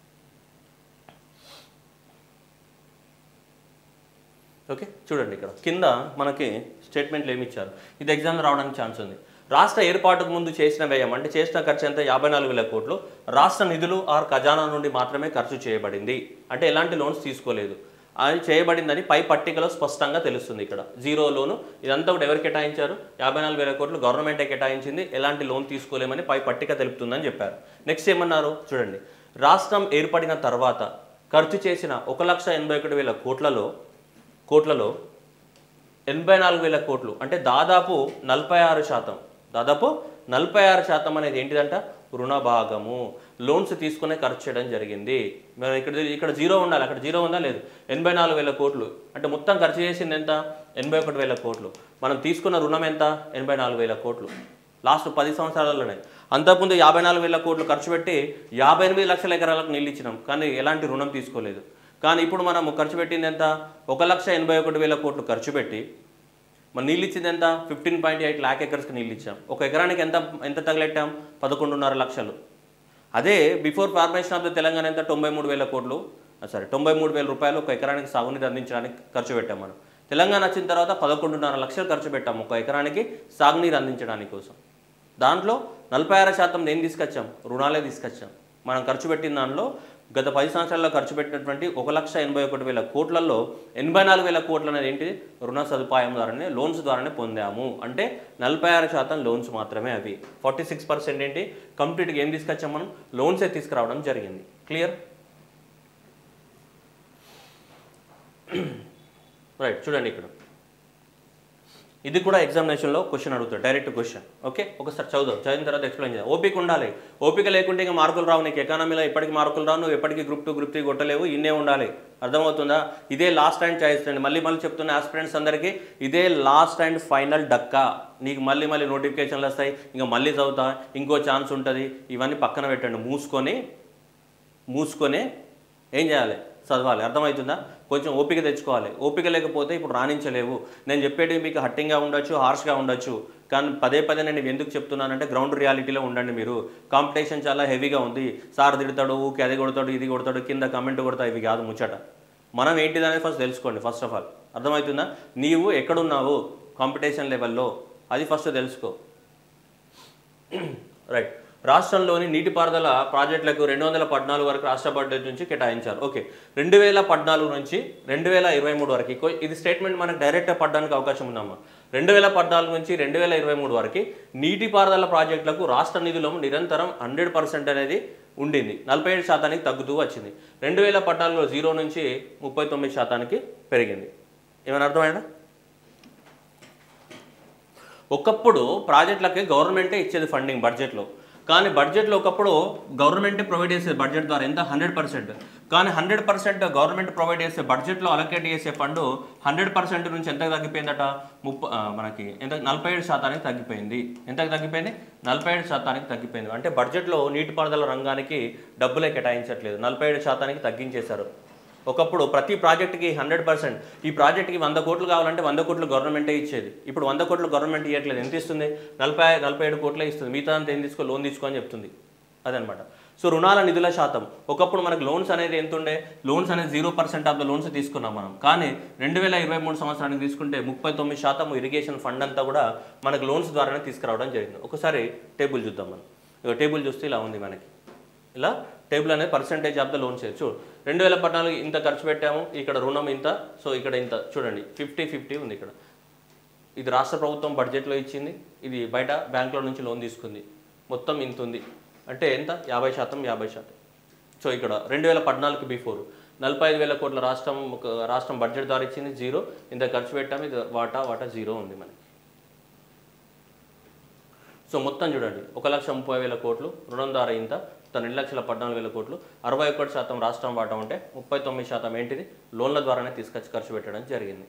ఓకే చూడండి ఇక్కడ కింద మనకి స్టేట్మెంట్లు ఏమి ఇచ్చారు ఇది ఎగ్జామ్ రావడానికి ఛాన్స్ ఉంది రాష్ట్ర ఏర్పాటుకు ముందు చేసిన వ్యయం అంటే చేసిన ఖర్చు ఎంత యాభై నాలుగు వేల కోట్లు రాష్ట్ర నిధులు ఆర్ ఖజానా నుండి మాత్రమే ఖర్చు చేయబడింది అంటే ఎలాంటి లోన్స్ తీసుకోలేదు అది చేయబడిందని పై పట్టికలో స్పష్టంగా తెలుస్తుంది ఇక్కడ జీరో లోను ఇదంతా కూడా ఎవరు కేటాయించారు యాభై నాలుగు వేల కోట్లు గవర్నమెంటే కేటాయించింది ఎలాంటి లోన్ తీసుకోలేమని పై పట్టిక తెలుపుతుందని చెప్పారు నెక్స్ట్ ఏమన్నారు చూడండి రాష్ట్రం ఏర్పడిన తర్వాత ఖర్చు చేసిన ఒక లక్ష ఎనభై ఒకటి వేల కోట్లలో కోట్లలో ఎనభై నాలుగు వేల కోట్లు అంటే దాదాపు నలభై ఆరు శాతం దాదాపు నలభై ఆరు శాతం అనేది ఏంటిదంట రుణ భాగము లోన్స్ తీసుకునే ఖర్చు చేయడం జరిగింది మరి ఇక్కడ ఇక్కడ జీరో ఉండాలి అక్కడ జీరో ఉందా లేదు ఎనభై నాలుగు వేల కోట్లు అంటే మొత్తం ఖర్చు చేసింది ఎంత ఎనభై ఒకటి వేల కోట్లు మనం తీసుకున్న రుణం ఎంత ఎనభై నాలుగు వేల కోట్లు లాస్ట్ పది సంవత్సరాలలోనే అంతకుముందు యాభై నాలుగు వేల కోట్లు ఖర్చు పెట్టి యాభై ఎనిమిది లక్షల ఎకరాలకు నీళ్ళు ఇచ్చినాం కానీ ఎలాంటి రుణం తీసుకోలేదు కానీ ఇప్పుడు మనం ఖర్చు పెట్టింది ఎంత ఒక లక్ష ఎనభై ఒకటి వేల కోట్లు ఖర్చు పెట్టి మన నీళ్ళు ఇచ్చింది ఎంత ఫిఫ్టీన్ పాయింట్ ఎయిట్ ల్యాక్ ఎకర్స్కి నీళ్ళు ఇచ్చాం ఒక ఎకరానికి ఎంత ఎంత తగిలెట్టాం పదకొండున్నర లక్షలు అదే before formation of the Telangana ఎంత తొంభై మూడు వేల కోట్లు సారీ తొంభై మూడు వేల రూపాయలు ఒక ఎకరానికి సాగునీరు అందించడానికి ఖర్చు పెట్టాం మనం తెలంగాణ వచ్చిన తర్వాత పదకొండున్నర లక్షలు ఖర్చు పెట్టాము ఒక ఎకరానికి సాగునీరు అందించడానికి కోసం దాంట్లో నలభై ఆరు శాతం నేను తీసుకొచ్చాం రుణాలే తీసుకొచ్చాం మనం ఖర్చు పెట్టిన దానిలో గత పది సంవత్సరాల్లో ఖర్చు పెట్టినటువంటి ఒక లక్ష ఎనభై ఒకటి వేల కోట్లలో ఎనభై నాలుగు వేల కోట్లు అనేది ఏంటి రుణ సదుపాయం ద్వారానే లోన్స్ ద్వారానే పొందాము అంటే నలభై ఆరు శాతం లోన్స్ మాత్రమే అవి ఫార్టీ సిక్స్ పర్సెంట్ ఏంటి కంప్లీట్గా ఏం తీసుకొచ్చాం మనం లోన్సే తీసుకురావడం జరిగింది క్లియర్ రైట్ చూడండి ఇక్కడ ఇది కూడా ఎగ్జామినేషన్లో క్వశ్చన్ అడుగుతాడు డైరెక్ట్ క్వశ్చన్ ఓకే ఒకసారి చదువుదాం చదివిన తర్వాత ఎక్స్ప్లెయిన్ చేద్దాం ఓపిక ఉండాలి ఓపిక లేకుంటే ఇంకా మార్కులు రావు నీకు ఎకానమీలో ఎప్పటికి మార్కులు రావు నువ్వు ఎప్పటికీ గ్రూప్ టూ గ్రూప్ త్రీ కొట్టలేవు ఇన్నే ఉండాలి అర్థమవుతుందా ఇదే లాస్ట్ అండ్ చాయిస్ అండి మళ్ళీ మళ్ళీ చెప్తున్న ఆస్పిరెంట్స్ అందరికీ ఇదే లాస్ట్ అండ్ ఫైనల్ డక్కా నీకు మళ్ళీ మళ్ళీ నోటిఫికేషన్లు వస్తాయి ఇంకా మళ్ళీ చదువుతా ఇంకో ఛాన్స్ ఉంటుంది ఇవన్నీ పక్కన పెట్టండి మూసుకొని మూసుకొని ఏం చేయాలి చదవాలి అర్థమవుతుందా కొంచెం ఓపిక తెచ్చుకోవాలి ఓపిక లేకపోతే ఇప్పుడు రాణించలేవు నేను చెప్పేటివి మీకు హట్టింగ్గా ఉండొచ్చు హార్ష్గా ఉండొచ్చు కానీ పదే పదే నేను ఎందుకు చెప్తున్నానంటే గ్రౌండ్ రియాలిటీలో ఉండండి మీరు కాంపిటీషన్ చాలా హెవీగా ఉంది సార్ తిడతాడు ఊకి అది కొడతాడు ఇది కొడతాడు కింద కమెంట్ కొడతాడు ఇవి కాదు ముచ్చట మనం ఏంటిదనేది ఫస్ట్ తెలుసుకోండి ఫస్ట్ ఆఫ్ ఆల్ అర్థమవుతుందా నీవు ఎక్కడున్నావు కాంపిటీషన్ లెవెల్లో అది ఫస్ట్ తెలుసుకో రైట్ రాష్ట్రంలోని నీటిపారుదల ప్రాజెక్టులకు రెండు వందల పద్నాలుగు వరకు రాష్ట్ర బడ్జెట్ నుంచి కేటాయించారు ఓకే రెండు వేల పద్నాలుగు నుంచి రెండు వేల ఇరవై మూడు వరకు ఇకో- ఇది స్టేట్మెంట్ మనకు డైరెక్ట్గా పడడానికి అవకాశం ఉందమ్మా రెండు వేల పద్నాలుగు నుంచి రెండు వేల ఇరవై మూడు వరకు నీటిపారుదల ప్రాజెక్టులకు రాష్ట్ర నిధులు నిరంతరం హండ్రెడ్ పర్సెంట్ అనేది ఉండింది నలభై ఏడు శాతానికి తగ్గుతూ వచ్చింది రెండు వేల పద్నాలుగులో జీరో నుంచి ముప్పై తొమ్మిది శాతానికి పెరిగింది ఏమైనా అర్థమైనా ఒకప్పుడు ప్రాజెక్టులకి గవర్నమెంటే ఇచ్చేది ఫండింగ్ బడ్జెట్లో కానీ బడ్జెట్లో ఒకప్పుడు గవర్నమెంటే ప్రొవైడ్ చేసేది బడ్జెట్ ద్వారా ఎంత హండ్రెడ్ పర్సెంట్ కానీ హండ్రెడ్ పర్సెంట్ గవర్నమెంట్ ప్రొవైడ్ చేసే బడ్జెట్లో అలొకేట్ చేసే ఫండ్ హండ్రెడ్ పర్సెంట్ నుంచి ఎంత తగ్గిపోయిందట ముప్ప ఆ, మనకి ఎంత నలభై ఏడు శాతానికి తగ్గిపోయింది ఎంత తగ్గిపోయింది నలభై ఏడు శాతానికి తగ్గిపోయింది అంటే బడ్జెట్లో నీటిపారుదల రంగానికి డబ్బులే కేటాయించట్లేదు నలభై ఏడు శాతానికి తగ్గించేశారు ఒకప్పుడు ప్రతి ప్రాజెక్ట్కి హండ్రెడ్ పర్సెంట్ ఈ ప్రాజెక్ట్కి వంద కోట్లు కావాలంటే వంద కోట్లు గవర్నమెంటే ఇచ్చేది ఇప్పుడు వంద కోట్లు గవర్నమెంట్ ఇవ్వట్లేదు ఎంత ఇస్తుంది నలభై నలభై ఏడు కోట్లే ఇస్తుంది మిగతా అంతా ఏం తీసుకో లోన్ తీసుకో అని చెప్తుంది అదనమాట సో రుణాల నిధుల శాతం ఒకప్పుడు మనకు లోన్స్ అనేది ఎంత ఉండే లోన్స్ అనేది zero percent of the loans తీసుకున్నాం మనం కానీ రెండు వేల ఇరవై మూడు సంవత్సరానికి తీసుకుంటే ముప్పై తొమ్మిది శాతం ఇరిగేషన్ ఫండ్ అంతా కూడా మనకు లోన్స్ ద్వారానే తీసుకురావడం జరిగింది ఒకసారి టేబుల్ చూద్దాం మనం ఇక టేబుల్ చూస్తే ఇలా ఉంది మనకి ఇలా టేబుల్ అనేది పర్సంటేజ్ ఆఫ్ ద లోన్స్ చూడు రెండు వేల పద్నాలుగు ఇంత ఖర్చు పెట్టాము ఇక్కడ రుణం ఇంత సో ఇక్కడ ఇంత చూడండి ఫిఫ్టీ ఫిఫ్టీ ఉంది ఇక్కడ ఇది రాష్ట్ర ప్రభుత్వం బడ్జెట్లో ఇచ్చింది ఇది బయట బ్యాంకులో నుంచి లోన్ తీసుకుంది మొత్తం ఇంత ఉంది అంటే ఎంత యాభై శాతం యాభై శాతం సో ఇక్కడ రెండు వేల పద్నాలుగు బిఫోర్ నలభై ఐదు వేల కోట్ల రాష్ట్రం ఒక రాష్ట్రం బడ్జెట్ ద్వారా ఇచ్చింది జీరో ఇంత ఖర్చు పెట్టాము ఇది వాటా వాటా జీరో ఉంది మనకి సో మొత్తం చూడండి ఒక లక్ష ముప్పై వేల కోట్లు రుణం ద్వారా ఇంత మొత్తం రెండు లక్షల పద్నాలుగు వేల కోట్లు అరవై ఒకటి శాతం రాష్ట్రం వాటా ఉంటే ముప్పై తొమ్మిది శాతం ఏంటిది లోన్ల ద్వారానే తీసుకొచ్చి ఖర్చు పెట్టడం జరిగింది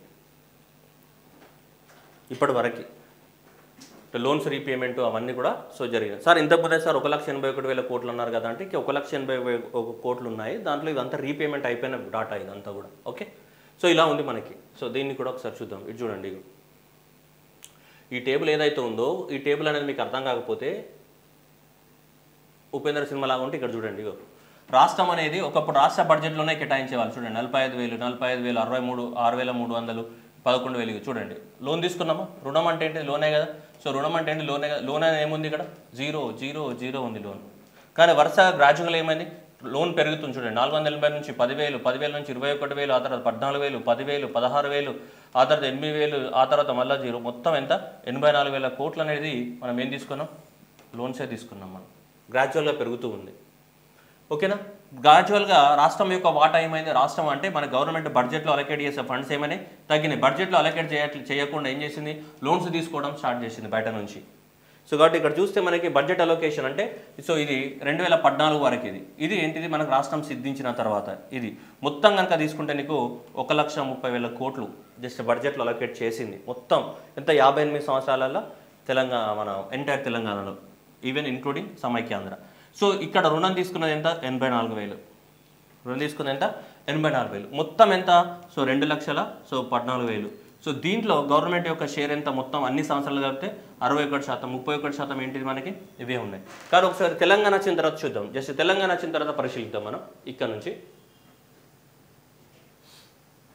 ఇప్పటి వరకు లోన్స్ రీపేమెంట్ అవన్నీ కూడా సో జరిగినాయి సార్ ఇంతకుముందే సార్ ఒక లక్ష ఎనభై ఒకటి వేల కోట్లు అన్నారు కదా అంటే ఇంక ఒక లక్ష ఎనభై వే- ఒక కోట్లు ఉన్నాయి దాంట్లో ఇదంతా రీపేమెంట్ అయిపోయిన డాటా ఇదంతా కూడా ఓకే సో ఇలా ఉంది మనకి సో దీన్ని కూడా ఒకసారి చూద్దాం ఇది చూడండి ఇగో. ఈ టేబుల్ ఏదైతే ఉందో ఈ టేబుల్ అనేది మీకు అర్థం కాకపోతే ఉపేంద్ర సినిమా లాగా ఉంటే ఇక్కడ చూడండి ఇగో రాష్ట్రం అనేది ఒకప్పుడు రాష్ట్ర బడ్జెట్లోనే కేటాయించేవాళ్ళు చూడండి నలభై ఐదు వేలు నలభై ఐదు వేలు అరవై మూడు ఆరు వేల మూడు వందలు పదకొండు వేలు ఇవి చూడండి లోన్ తీసుకున్నామా రుణం అంటే ఏంటి లోనే కదా సో రుణం అంటే ఏంటి లోనే కదా లోన్ అనేది ఏముంది ఇక్కడ జీరో జీరో జీరో ఉంది లోన్ కానీ వరుస గ్రాడ్యువల్ ఏమైంది లోన్ పెరుగుతుంది చూడండి నాలుగు వందల ఎనభై నుంచి పదివేలు పదివేల నుంచి ఇరవై ఒకటి వేలు ఆ తర్వాత పద్నాలుగు వేలు పదివేలు పదహారు వేలు ఆ తర్వాత ఎనిమిది వేలు ఆ తర్వాత మళ్ళీ జీరో మొత్తం ఎంత ఎనభై నాలుగు వేల కోట్లు అనేది మనం ఏం తీసుకున్నాం లోన్సే తీసుకున్నాం మనం గ్రాడ్యువల్గా పెరుగుతూ ఉంది ఓకేనా గ్రాడ్యువల్గా రాష్ట్రం యొక్క వాటా ఏమైంది రాష్ట్రం అంటే మన గవర్నమెంట్ బడ్జెట్లో అలొకేట్ చేసే ఫండ్స్ ఏమైనాయి తగ్గినాయి బడ్జెట్లో అలొకేట్ చేయ చేయకుండా ఏం చేసింది లోన్స్ తీసుకోవడం స్టార్ట్ చేసింది బయట నుంచి సో కాబట్టి ఇక్కడ చూస్తే మనకి బడ్జెట్ అలొకేషన్ అంటే సో ఇది రెండు వేల పద్నాలుగు వరకు ఇది ఇది ఏంటిది మనకు రాష్ట్రం సిద్ధించిన తర్వాత ఇది మొత్తం కనుక తీసుకుంటే నీకు ఒక లక్ష ముప్పై వేల కోట్లు జస్ట్ బడ్జెట్లో అలొకేట్ చేసింది మొత్తం ఎంత యాభై ఎనిమిది సంవత్సరాలలో తెలంగాణ మన ఎంటైర్ తెలంగాణలో ఈవెన్ ఇంక్లూడింగ్ సమైక్యాంధ్ర సో ఇక్కడ రుణం తీసుకున్నది ఎంత ఎనభై నాలుగు వేలు రుణం తీసుకున్నది ఎంత ఎనభై నాలుగు వేలు మొత్తం ఎంత సో రెండు లక్షల సో పద్నాలుగు వేలు సో దీంట్లో గవర్నమెంట్ యొక్క షేర్ ఎంత మొత్తం అన్ని సంవత్సరాలు కలిపితే అరవై ఒకటి శాతం ముప్పై ఒకటి శాతం ఏంటిది మనకి ఇవే ఉన్నాయి కానీ ఒకసారి తెలంగాణ వచ్చిన తర్వాత చూద్దాం జస్ట్ తెలంగాణ వచ్చిన తర్వాత పరిశీలిద్దాం మనం ఇక్కడ నుంచి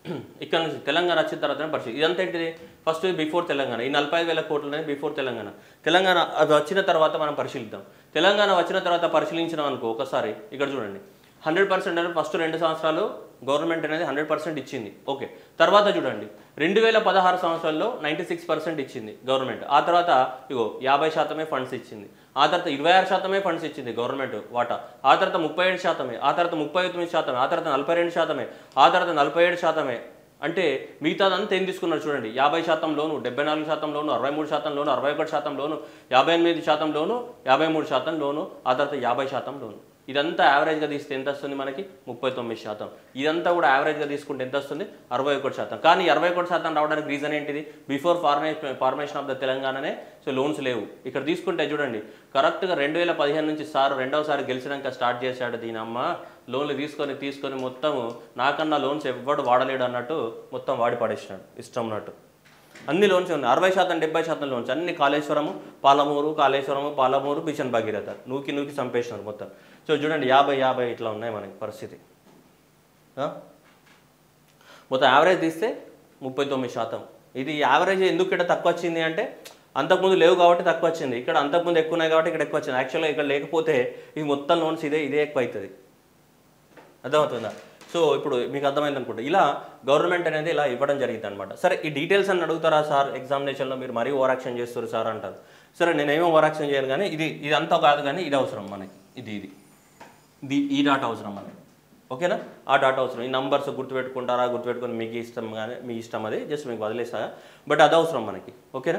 ఇక్కడ నుంచి తెలంగాణ వచ్చిన తర్వాతనే పరిస్థితి ఇదంతా ఏంటిది ఫస్ట్ బిఫోర్ తెలంగాణ ఈ నలభై ఐదు వేల కోట్లు అనేది బిఫోర్ తెలంగాణ తెలంగాణ అది వచ్చిన తర్వాత మనం పరిశీలిద్దాం తెలంగాణ వచ్చిన తర్వాత పరిశీలించినాం అనుకో ఒకసారి ఇక్కడ చూడండి హండ్రెడ్ పర్సెంట్ అనేది ఫస్ట్ రెండు సంవత్సరాలు గవర్నమెంట్ అనేది హండ్రెడ్ పర్సెంట్ ఇచ్చింది ఓకే తర్వాత చూడండి రెండు వేల పదహారు సంవత్సరాల్లో నైంటీ సిక్స్ పర్సెంట్ ఇచ్చింది గవర్నమెంట్ ఆ తర్వాత ఇగో యాభై శాతమే ఫండ్స్ ఇచ్చింది ఆ తర్వాత ఇరవై ఆరు శాతమే ఫండ్స్ ఇచ్చింది గవర్నమెంట్ వాటా ఆ తర్వాత ముప్పై ఏడు శాతమే ఆ తర్వాత ముప్పై తొమ్మిది శాతమే ఆ తర్వాత నలభై రెండు శాతమే ఆ తర్వాత నలభై ఏడు శాతమే అంటే మిగతాదంతా ఏం తీసుకున్నారు చూడండి యాభై శాతం లోను డెబ్బై నాలుగు శాతం లోను అరవై మూడు శాతం లోను అరవై ఒకటి శాతం లోను యాభై ఎనిమిది శాతం లోను యాభై మూడు శాతం లోను ఆ తర్వాత యాభై శాతం లోను ఇదంతా యావరేజ్గా తీస్తే ఎంత వస్తుంది మనకి ముప్పై తొమ్మిది శాతం ఇదంతా కూడా యావరేజ్గా తీసుకుంటే ఎంత వస్తుంది అరవై ఒకటి శాతం కానీ అరవై ఒకటి శాతం రావడానికి రీజన్ ఏంటిది బిఫోర్ ఫార్మే ఫార్మేషన్ ఆఫ్ ద తెలంగాణనే సో లోన్స్ లేవు ఇక్కడ తీసుకుంటే చూడంండి కరెక్ట్గా రెండు వేల పదిహేను నుంచి సార్ రెండవసారి గెలిచినాక స్టార్ట్ చేశాడు దీని అమ్మ లోన్లు తీసుకొని తీసుకొని మొత్తం నాకన్నా లోన్స్ ఎవ్వడు వాడలేడు అన్నట్టు మొత్తం వాడి పడేసినాడు ఇష్టం ఉన్నట్టు అన్ని లోన్స్ ఉన్నాయి అరవై శాతం డెబ్బై శాతం లోన్స్ అన్ని కాళేశ్వరము పాలమూరు కాళేశ్వరము పాలమూరు మిషన్ భగీరథ నూకి నూకి చంపేసినారు మొత్తం సో చూడండి యాభై యాభై ఇట్లా ఉన్నాయి మనకి పరిస్థితి ఆ? మొత్తం యావరేజ్ తీస్తే ముప్పై తొమ్మిది శాతం ఇది యావరేజ్ ఎందుకు ఇక్కడ తక్కువ వచ్చింది అంటే అంతకుముందు లేవు కాబట్టి తక్కువ వచ్చింది ఇక్కడ అంతకుముందు ఎక్కువ ఉన్నాయి కాబట్టి ఇక్కడ ఎక్కువ వచ్చింది యాక్చువల్గా ఇక్కడ లేకపోతే ఈ మొత్తం లోన్స్ ఇదే ఇదే ఎక్కువ అవుతుంది అర్థమవుతుందా సో ఇప్పుడు మీకు అర్థమైంది అనుకుంటా ఇలా గవర్నమెంట్ అనేది ఇలా ఇవ్వడం జరిగింది అనమాట సరే ఈ డీటెయిల్స్ అని అడుగుతారా సార్ ఎగ్జామినేషన్లో మీరు మరీ ఓవర్ యాక్షన్ చేస్తారు సార్ అంటారు సరే నేనేమో ఓవర్ యాక్షన్ చేయను కానీ ఇది ఇదంతా కాదు కానీ ఇది అవసరం మనకి ఇది ఇది ఇది ఈ డాటా అవసరం మనకి ఓకేనా ఆ డాటా అవసరం ఈ నంబర్స్ గుర్తుపెట్టుకుంటారా గుర్తుపెట్టుకుని మీకు ఇష్టం కానీ మీ ఇష్టం అది జస్ట్ మీకు వదిలేసా బట్ అది అవసరం మనకి ఓకేనా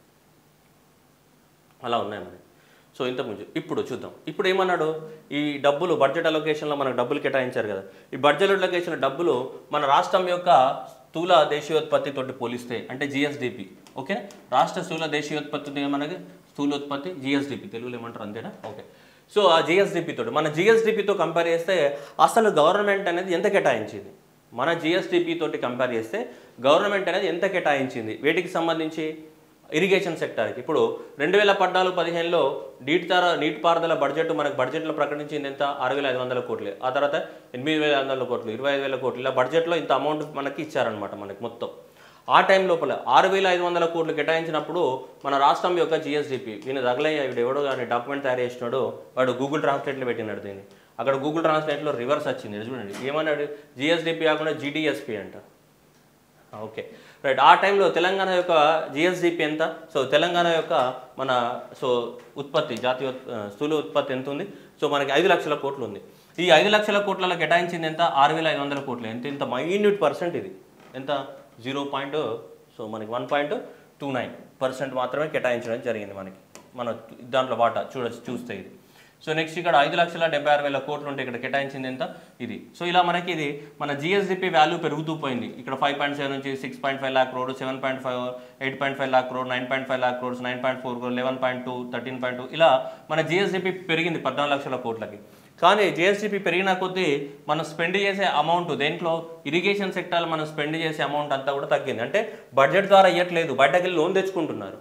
అలా ఉన్నాయి మరి సో ఇంతకుముందు ఇప్పుడు చూద్దాం ఇప్పుడు ఏమన్నాడు ఈ డబ్బులు బడ్జెట్ అలొకేషన్లో మనకు డబ్బులు కేటాయించారు కదా ఈ బడ్జెట్ అలొకేషన్ డబ్బులు మన రాష్ట్రం యొక్క స్థూల దేశీయోత్పత్తి తోటి పోలిస్తే అంటే జిఎస్డిపి ఓకే రాష్ట్ర స్థూల దేశీయోత్పత్తి మనకి స్థూలోత్పత్తి జిఎస్డిపి తెలుగులో ఏమంటారు అంతేనా ఓకే సో ఆ జిఎస్డిపి తోటి మన జిఎస్డిపితో కంపేర్ చేస్తే అసలు గవర్నమెంట్ అనేది ఎంత కేటాయించింది మన జిఎస్డిపి తోటి కంపేర్ చేస్తే గవర్నమెంట్ అనేది ఎంత కేటాయించింది వేటికి సంబంధించి ఇరిగేషన్ సెక్టార్కి ఇప్పుడు రెండు వేల పద్నాలుగు పదిహేనులో నీటి తర నీటిపారుదల బడ్జెట్ మనకు బడ్జెట్లో ప్రకటించింది ఎంత ఆరు వేల ఐదు వందల కోట్లు ఆ తర్వాత ఎనిమిది వేల ఐదు వందల కోట్లు ఇరవై ఐదు వేల కోట్లు ఇలా బడ్జెట్లో ఇంత అమౌంట్ మనకి ఇచ్చారనమాట మనకి మొత్తం ఆ టైం లోపల ఆరు వేల ఐదు వందల కోట్లు కేటాయించినప్పుడు మన రాష్ట్రం యొక్క జిఎస్డిపి వీని తగలయ్య వీడు ఎవడో కానీ డాక్యుమెంట్ తయారు చేసినాడు వాడు గూగుల్ ట్రాన్స్లేట్లో పెట్టినాడు దీన్ని అక్కడ గూగుల్ ట్రాన్స్లేట్లో రివర్స్ వచ్చింది ఇది చూడండి ఏమన్నాడు జిఎస్డిపి కాకుండా జీడిఎస్పి అంట ఓకే రైట్ ఆ టైంలో తెలంగాణ యొక్క జిఎస్డిపి ఎంత సో తెలంగాణ యొక్క మన సో ఉత్పత్తి జాతీయ ఉత్- ఆ, స్థూల ఉత్పత్తి ఎంత ఉంది సో మనకి ఐదు లక్షల కోట్లు ఉంది ఈ ఐదు లక్షల కోట్లలో కేటాయించింది ఎంత ఆరు వేల ఐదు వందల కోట్లు ఎంత ఇంత మైన్యూట్ పర్సెంట్ ఇది ఎంత జీరో పాయింట్ సో మనకి one point two nine percent మాత్రమే కేటాయించడం జరిగింది మనకి మన దాంట్లో వాటా చూడొచ్చు చూస్తే ఇది సో నెక్స్ట్ ఇక్కడ ఐదు లక్షల డెబ్బై ఆరు వేల కోట్లు ఉంటే ఇక్కడ కేటాయించింది ఎంత ఇది సో ఇలా మనకి ఇది మన జిఎస్డిపి వాల్యూ పెరుగుతూ పోయింది ఇక్కడ ఫైవ్ పాయింట్ సెవెన్ నుంచి six point five lakh crore seven point five eight point five lakh crore nine point five lakh crores nine point four crore eleven point two thirteen point two ఇలా మన జిఎస్డిపి పెరిగింది పద్నాలుగు లక్షల కోట్లకి కానీ జిఎస్డిపి పెరిగిన కొద్దీ మనం స్పెండ్ చేసే అమౌంట్ దేంట్లో ఇరిగేషన్ సెక్టార్లో మనం స్పెండ్ చేసే అమౌంట్ అంతా కూడా తగ్గింది అంటే బడ్జెట్ ద్వారా ఇవ్వట్లేదు బయటకు వెళ్ళి లోన్ తెచ్చుకుంటున్నారు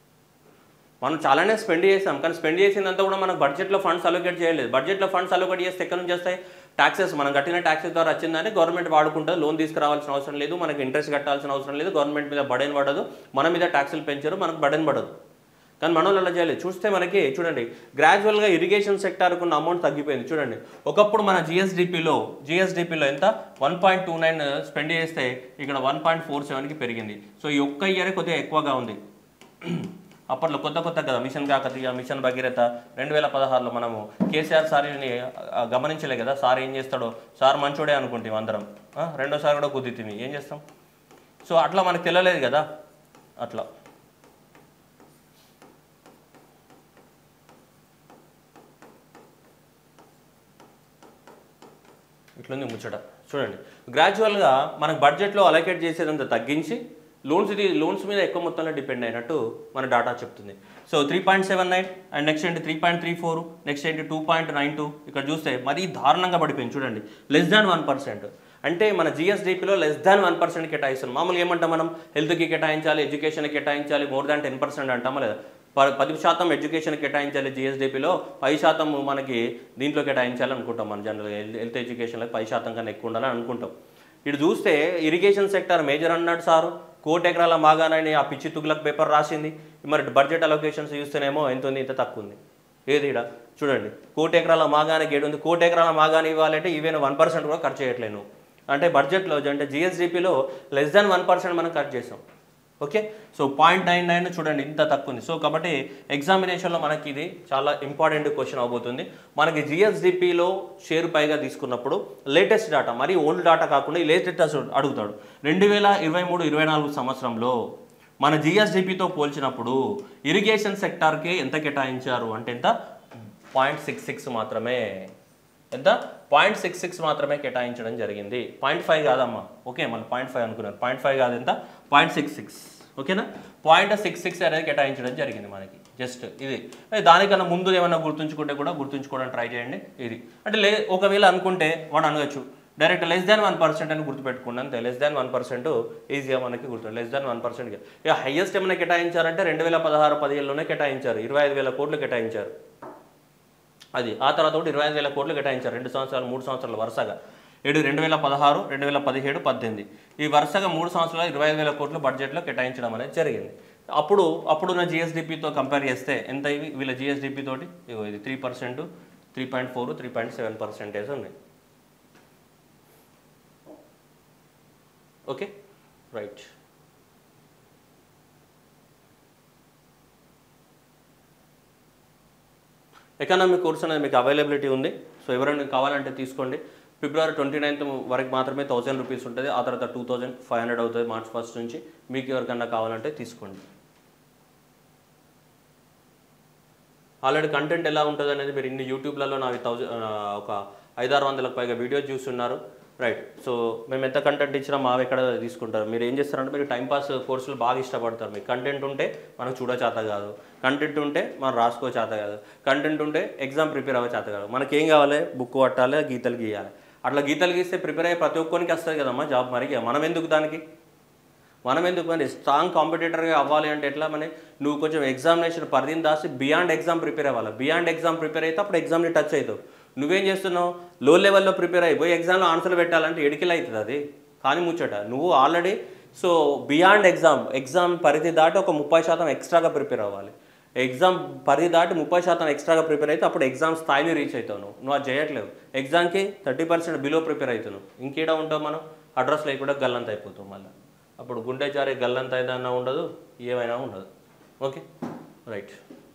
మనం చాలానే స్పెండ్ చేసాం కానీ స్పెండ్ చేసిందంతా కూడా మనకు బడ్జెట్లో ఫండ్స్ అలొకేట్ చేయలేదు బడ్జెట్లో ఫండ్స్ అలొకేట్ చేస్తే ఎక్కడి నుంచి వస్తాయి ట్యాక్సెస్ మనం కట్టిన ట్యాక్సెస్ ద్వారా వచ్చిందని గవర్నమెంట్ వాడుకుంటుంది లోన్ తీసుకురావాల్సిన అవసరం లేదు మనకి ఇంట్రెస్ట్ కట్టాల్సిన అవసరం లేదు గవర్నమెంట్ మీద బడెన్ పడదు మన మీద ట్యాక్సులు పెంచారు మనకు బడెన్ పడదు కానీ మనం అలా చేయలేదు చూస్తే మనకి చూడండి గ్రాడ్యువల్గా ఇరిగేషన్ సెక్టార్కు ఉన్న అమౌంట్ తగ్గిపోయింది చూడండి ఒకప్పుడు మన జిఎస్డిపిలో జిఎస్డిపిలో ఎంత one point two nine spend చేస్తే ఇక్కడ వన్ పాయింట్ ఫోర్ సెవెన్కి పెరిగింది సో ఈ ఒక్క ఇయర్ కొద్దిగా ఎక్కువగా ఉంది అప్పట్లో కొత్త కొత్త కదా మిషన్ కాకతీయ మిషన్ భగీరథ రెండు వేల పదహారులో మనము కేసీఆర్ సార్ని ఆ, గమనించలే కదా సార్ ఏం చేస్తాడో సార్ మంచోడే అనుకుంటాం అందరం ఆ, రెండోసారి కూడా కుదిరితిమి ఏం చేస్తాం సో అట్లా మనకు తెలియలేదు కదా అట్లా ఇట్లుంది ముచ్చట చూడండి గ్రాడ్యువల్గా మనకు బడ్జెట్లో అలొకేట్ చేసేదంతా తగ్గించి లోన్స్ ఇది లోన్స్ మీద ఎక్కువ మొత్తంలో డిపెండ్ అయినట్టు మన డాటా చెప్తుంది so three point seven nine and next ఏంటి three point three four next ఏంటి టూ పాయింట్ నైన్ టూ ఇక్కడ చూస్తే మరీ దారుణంగా పడిపోయింది చూడండి లెస్ దాన్ వన్ పర్సెంట్ అంటే మన జిఎస్డిపిలో లెస్ దాన్ వన్ పర్సెంట్ కేటాయిస్తాం మామూలుగా ఏమంటాం మనం హెల్త్కి కేటాయించాలి ఎడ్యుకేషన్కి కేటాయించాలి మోర్ దాన్ టెన్ పర్సెంట్ అంటామా లేదా ప- పది శాతం ఎడ్యుకేషన్ కేటాయించాలి జిఎస్డిపిలో పది శాతం మనకి దీంట్లో కేటాయించాలి అనుకుంటాం మన జనరల్గా హెల్త్ హెల్త్ ఎడ్యుకేషన్లో పది శాతం కన్నా ఎక్కువ ఉండాలని అనుకుంటాం ఇటు చూస్తే ఇరిగేషన్ సెక్టర్ మేజర్ అన్నాడు సారు కోటి ఎకరాల మాగానని ఆ పిచ్చి తుగ్లక్ పేపర్ రాసింది మరి బడ్జెట్ అలొకేషన్స్ చూస్తేనేమో ఎంత ఉంది ఇంత తక్కువ ఉంది ఏది ఈడ చూడండి కోటి ఎకరాల మాగానికి ఏడు ఉంది కోటి ఎకరాల మాగాని ఇవ్వాలంటే ఈవెన్ వన్ పర్సెంట్ కూడా ఖర్చు చేయట్లేను అంటే బడ్జెట్లో అంటే జిఎస్డిపిలో లెస్ దాన్ వన్ పర్సెంట్ మనం ఖర్చు చేసాం okay so point nine nine చూడండి ఇంత తక్కువ ఉంది సో కాబట్టి ఎగ్జామినేషన్లో మనకి ఇది చాలా ఇంపార్టెంట్ క్వశ్చన్ అవబోతుంది మనకి జిఎస్డిపిలో షేర్ పైగా తీసుకున్నప్పుడు లేటెస్ట్ డేటా మరి ఓల్డ్ డేటా కాకుండా ఈ లేటెస్ట్ అడుగుతాడు రెండు వేల ఇరవై మూడు ఇరవై నాలుగు సంవత్సరంలో మన జిఎస్డిపితో పోల్చినప్పుడు ఇరిగేషన్ సెక్టార్కి ఎంత కేటాయించారు అంటే ఎంత పాయింట్ సిక్స్ సిక్స్ మాత్రమే ఎంత పాయింట్ సిక్స్ సిక్స్ మాత్రమే కేటాయించడం జరిగింది పాయింట్ ఫైవ్ కాదమ్మా ఓకే మన పాయింట్ ఫైవ్ అనుకున్నారు పాయింట్ ఫైవ్ కాదు ఎంత పాయింట్ సిక్స్ సిక్స్ ఓకేనా పాయింట్ సిక్స్ సిక్స్ అనేది కేటాయించడం జరిగింది మనకి జస్ట్ ఇది అదే దానికన్నా ముందు ఏమన్నా గుర్తుంచుకుంటే కూడా గుర్తుంచుకోవడానికి ట్రై చేయండి ఇది అంటే లే ఒకవేళ అనుకుంటే వాడు అనవచ్చు direct less than one percent అని గుర్తుపెట్టుకోండి అంతే లెస్ దాన్ వన్ పర్సెంట్ ఈజీగా మనకి గుర్తు లెస్ దాన్ వన్ పర్సెంట్ ఇక హైయెస్ట్ ఏమైనా కేటాయించారంటే రెండు వేల పదహారు పదిహేనులోనే కేటాయించారు ఇరవై ఐదు వేల కోట్లు కేటాయించారు అది ఆ తర్వాత కూడా ఇరవై ఐదు వేల కోట్లు కేటాయించారు రెండు సంవత్సరాలు మూడు సంవత్సరాలు వరుసగా ఏడు రెండు వేల పదహారు రెండు వేల పదిహేడు పద్దెనిమిది ఈ వరుసగా మూడు సంవత్సరాలు ఇరవై ఐదు వేల కోట్లు బడ్జెట్లో కేటాయించడం అనేది జరిగింది అప్పుడు అప్పుడున్న జిఎస్డిపితో కంపేర్ చేస్తే ఎంత ఇవి వీళ్ళ జిఎస్డిపి తోటి ఇగో ఇది three percent three point four three point seven percentage ఉన్నాయి ఓకే రైట్ ఎకనామిక్ కోర్స్ అనేది మీకు అవైలబిలిటీ ఉంది సో ఎవరైనా కావాలంటే తీసుకోండి ఫిబ్రవరి ట్వంటీ నైన్త్ వరకు మాత్రమే థౌసండ్ రూపీస్ ఉంటుంది ఆ తర్వాత టూ థౌజండ్ ఫైవ్ హండ్రెడ్ అవుతుంది మార్చ్ ఫస్ట్ నుంచి మీకు ఎవరికన్నా కావాలంటే తీసుకోండి ఆల్రెడీ కంటెంట్ ఎలా ఉంటుంది అనేది మీరు ఇన్ని యూట్యూబ్లలో నావి థౌజండ్ ఒక ఐదారు వందలకు పైగా వీడియోస్ చూస్తున్నారు రైట్ సో మేము ఎంత కంటెంట్ ఇచ్చినా మావి ఎక్కడ తీసుకుంటారు మీరు ఏం చేస్తారంటే మీరు టైంపాస్ కోర్సులు బాగా ఇష్టపడతారు మీకు కంటెంట్ ఉంటే మనకు చూడ చేత కాదు కంటెంట్ ఉంటే మనం రాసుకో చేత కాదు కంటెంట్ ఉంటే ఎగ్జామ్ ప్రిపేర్ అవ్వ చేత కాదు మనకి ఏం కావాలి బుక్ పట్టాలి గీతలు గీయాలి అట్లా గీతలు గీస్తే ప్రిపేర్ అయ్యే ప్రతి ఒక్కరికి వస్తుంది కదమ్మా జాబ్ మరి ఇక మనం ఎందుకు దానికి మనం ఎందుకు మరి స్ట్రాంగ్ కాంపిటేటర్గా అవ్వాలి అంటే ఎట్లా మరి నువ్వు కొంచెం ఎగ్జామినేషన్ పరిధిని దాసి బియాండ్ ఎగ్జామ్ ప్రిపేర్ అవ్వాలి బియాండ్ ఎగ్జామ్ ప్రిపేర్ అయితే అప్పుడు ఎగ్జామ్ని టచ్ అవుతావు నువ్వేం చేస్తున్నావు లో లెవెల్లో ప్రిపేర్ అయిపోయి ఎగ్జామ్లో ఆన్సర్లు పెట్టాలంటే ఎడికిల్ అవుతుంది అది కానీ ముచ్చట నువ్వు already so beyond exam exam పరిధి దాటి ఒక ముప్పై శాతం ఎక్స్ట్రాగా ప్రిపేర్ అవ్వాలి ఎగ్జామ్ పరిధి దాటి ముప్పై శాతం ఎక్స్ట్రాగా ప్రిపేర్ అయితే అప్పుడు ఎగ్జామ్ స్థాయిని రీచ్ అవుతావు నువ్వు నువ్వు అది చేయట్లేవు ఎగ్జామ్కి థర్టీ పర్సెంట్ బిలో ప్రిపేర్ అవుతున్నావు ఇంకేడా ఉంటావు మనం అడ్రస్ లేకుండా గల్లంత అయిపోతాం మళ్ళీ అప్పుడు గుండె జారే గల్లంత ఏదైనా ఉండదు ఏమైనా ఉండదు ఓకే రైట్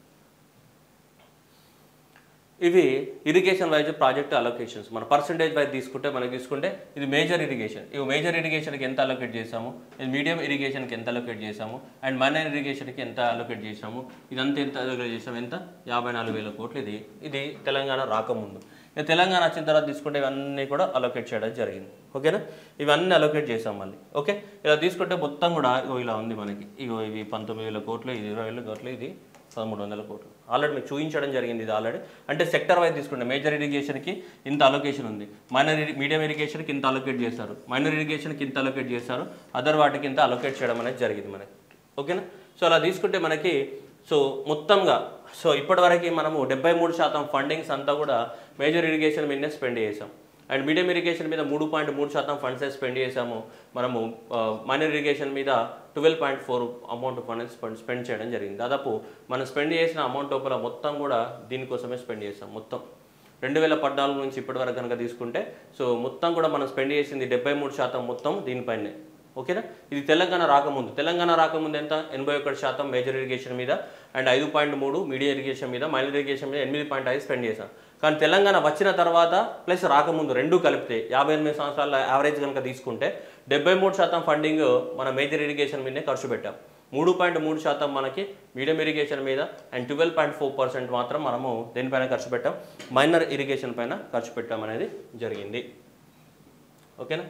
ఇవి ఇరిగేషన్ వైజ్ ప్రాజెక్ట్ అలొకేషన్స్ మన పర్సంటేజ్ వైజ్ తీసుకుంటే మనకి తీసుకుంటే ఇది మేజర్ ఇరిగేషన్ ఇవి మేజర్ ఇరిగేషన్కి ఎంత అలొకేట్ చేసాము ఇది మీడియం ఇరిగేషన్కి ఎంత అలొకేట్ చేసాము అండ్ మైనర్ ఇరిగేషన్కి ఎంత అలొకేట్ చేసాము ఇదంతా ఎంత అలొకేట్ చేసాము ఎంత యాభై నాలుగు వేల కోట్లు ఇది ఇది తెలంగాణ రాకముందు ఇక తెలంగాణ వచ్చిన తర్వాత తీసుకుంటే ఇవన్నీ కూడా అలొకేట్ చేయడం జరిగింది ఓకేనా ఇవన్నీ అలొకేట్ చేసాం మళ్ళీ ఓకే ఇలా తీసుకుంటే మొత్తం కూడా ఇగో ఇలా ఉంది మనకి ఇగో ఇవి పంతొమ్మిది వేల కోట్లు ఇది ఇరవై వేల కోట్లు ఇది పదమూడు వందల కోట్లు ఆల్రెడీ మీకు చూపించడం జరిగింది ఇది ఆల్రెడీ అంటే సెక్టర్ వైజ్ తీసుకుంటే మేజర్ ఇరిగేషన్కి ఇంత అలొకేషన్ ఉంది మైనర్ మీడియం ఇరిగేషన్కి ఇంత అలొకేట్ చేస్తారు మైనర్ ఇరిగేషన్కి ఇంత అలొకేట్ చేస్తారు అదర్ వాటికి ఇంత అలొకేట్ చేయడం అనేది జరిగింది మనకి ఓకేనా సో అలా తీసుకుంటే మనకి సో మొత్తంగా సో ఇప్పటివరకు మనము డెబ్బై మూడు శాతం ఫండింగ్స్ అంతా కూడా మేజర్ ఇరిగేషన్ మీదనే స్పెండ్ చేసాం అండ్ మీడియం ఇరిగేషన్ మీద మూడు పాయింట్ మూడు శాతం ఫండ్స్ స్పెండ్ చేసాము మనము మైనర్ ఇరిగేషన్ మీద twelve point four amount funds spend spend చేయడం జరిగింది దాదాపు మనం స్పెండ్ చేసిన అమౌంట్ లోపల మొత్తం కూడా దీనికోసమే స్పెండ్ చేసాం మొత్తం రెండు వేల పద్నాలుగు నుంచి ఇప్పటి వరకు కనుక తీసుకుంటే సో మొత్తం కూడా మనం స్పెండ్ చేసింది డెబ్బై మూడు శాతం మొత్తం దీనిపైనే ఓకేనా ఇది తెలంగాణ రాకముందు తెలంగాణ రాకముందు ఎంత ఎనభై ఒకటి శాతం మేజర్ ఇరిగేషన్ మీద అండ్ ఐదు పాయింట్ మూడు మీడియం ఇరిగేషన్ మీద మైనర్ ఇరిగేషన్ మీద ఎనిమిది పాయింట్ ఐదు స్పెండ్ చేశాం కానీ తెలంగాణ వచ్చిన తర్వాత ప్లస్ రాకముందు రెండు కలిపితే యాభై ఎనిమిది సంవత్సరాల యావరేజ్ కనుక తీసుకుంటే డెబ్బై మూడు శాతం ఫండింగ్ మన మేజర్ ఇరిగేషన్ మీదనే ఖర్చు పెట్టాం మూడు పాయింట్ మూడు శాతం మనకి మీడియం ఇరిగేషన్ మీద and twelve point four percent మాత్రం మనము దేనిపైన ఖర్చు పెట్టాం మైనర్ ఇరిగేషన్ పైన ఖర్చు పెట్టాం అనేది జరిగింది ఓకేనా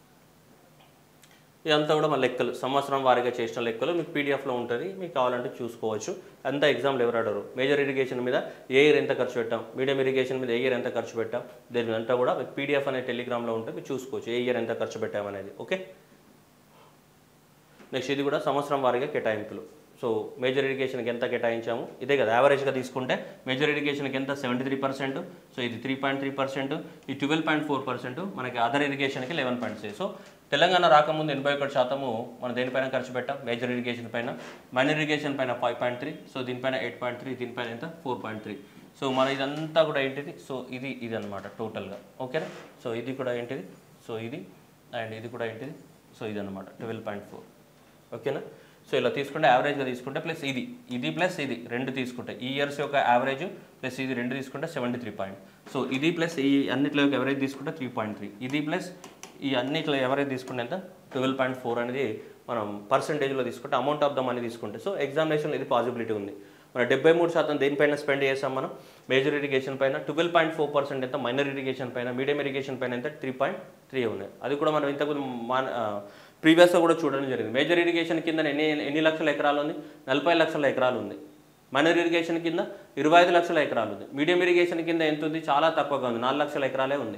ఇదంతా కూడా మన లెక్కలు సంవత్సరం వారీగా చేసిన లెక్కలు మీకు పీడిఎఫ్లో ఉంటుంది మీకు కావాలంటే చూసుకోవచ్చు అంతా ఎగ్జామ్లు ఎవరు అడరు మేజర్ ఇరిగేషన్ మీద ఏ ఇయర్ ఎంత ఖర్చు పెట్టాం మీడియం ఇరిగేషన్ మీద ఏ ఇయర్ ఎంత ఖర్చు పెట్టాం దీని అంతా కూడా మీకు పీడిఎఫ్ అనే టెలిగ్రామ్లో ఉంటే మీరు చూసుకోవచ్చు ఏ ఇయర్ ఎంత ఖర్చు పెట్టామనేది ఓకే నెక్స్ట్ ఇది కూడా సంవత్సరం వారీగా కేటాయింపులు సో మేజర్ ఇరిగేషన్కి ఎంత కేటాయించాము ఇదే కదా యావరేజ్గా తీసుకుంటే మేజర్ ఇరిగేషన్కి ఎంత సెవెంటీ త్రీ పర్సెంట్ సో ఇది త్రీ పాయింట్ త్రీ పర్సెంట్ ఈ ట్వెల్వ్ పాయింట్ ఫోర్ పర్సెంట్ మనకి అదర్ ఇరిగేషన్కి eleven point six so Telangana రాకముందు ఎనభై ఒకటి శాతము మనం దేనిపైన ఖర్చు పెట్టాం మేజర్ ఇరిగేషన్ పైన మైనర్ ఇరిగేషన్ పైన ఫైవ్ పాయింట్ త్రీ సో దీనిపైన ఎయిట్ పాయింట్ త్రీ దీనిపైన ఎంత ఫోర్ పాయింట్ త్రీ సో మన ఇదంతా కూడా ఏంటిది సో ఇది ఇది అనమాట టోటల్గా ఓకేనా సో ఇది కూడా ఏంటిది సో ఇది అండ్ ఇది కూడా ఏంటిది సో ఇది అనమాట ట్వెల్వ్ పాయింట్ ఫోర్ ఓకేనా సో ఇలా తీసుకుంటే యావరేజ్గా తీసుకుంటే ప్లస్ ఇది ఇది ప్లస్ ఇది రెండు తీసుకుంటే ఈ ఇయర్స్ యొక్క యావరేజ్ ప్లస్ ఇది రెండు తీసుకుంటే సెవెంటీ త్రీ పాయింట్ సో ఇది ప్లస్ ఈ అన్నిట్లో యొక్క ఎవరేజ్ తీసుకుంటే త్రీ పాయింట్ త్రీ ఇది ప్లస్ ఈ అన్నిట్లో ఎవరేజ్ తీసుకుంటే ఎంత ట్వెల్వ్ పాయింట్ ఫోర్ అనేది మనం పర్సంటేజ్లో తీసుకుంటే అమౌంట్ ఆఫ్ ద మనీ తీసుకుంటే సో ఎగ్జామినేషన్లో ఇది పాసిబిలిటీ ఉంది మన డెబ్బై మూడు శాతం దేనిపైన స్పెండ్ చేసాం మనం మేజర్ ఇరిగేషన్ పైన ట్వెల్వ్ పాయింట్ ఫోర్ పర్సెంట్ ఎంత మైనర్ ఇరిగేషన్ పైన మీడియం ఇరిగేషన్ పైన ఎంత త్రీ పాయింట్ త్రీ ఉన్నాయి అది కూడా మనం ఇంతకు మన ప్రీవియస్గా కూడా చూడడం జరిగింది మేజర్ ఇరిగేషన్ కింద ఎన్ని ఎన్ని లక్షల ఎకరాలు ఉంది నలభై లక్షల ఎకరాలు ఉంది మైనర్ ఇరిగేషన్ కింద ఇరవై ఐదు లక్షల ఎకరాలు ఉంది మీడియం ఇరిగేషన్ కింద ఎంత ఉంది చాలా తక్కువగా ఉంది నాలుగు లక్షల ఎకరాలే ఉంది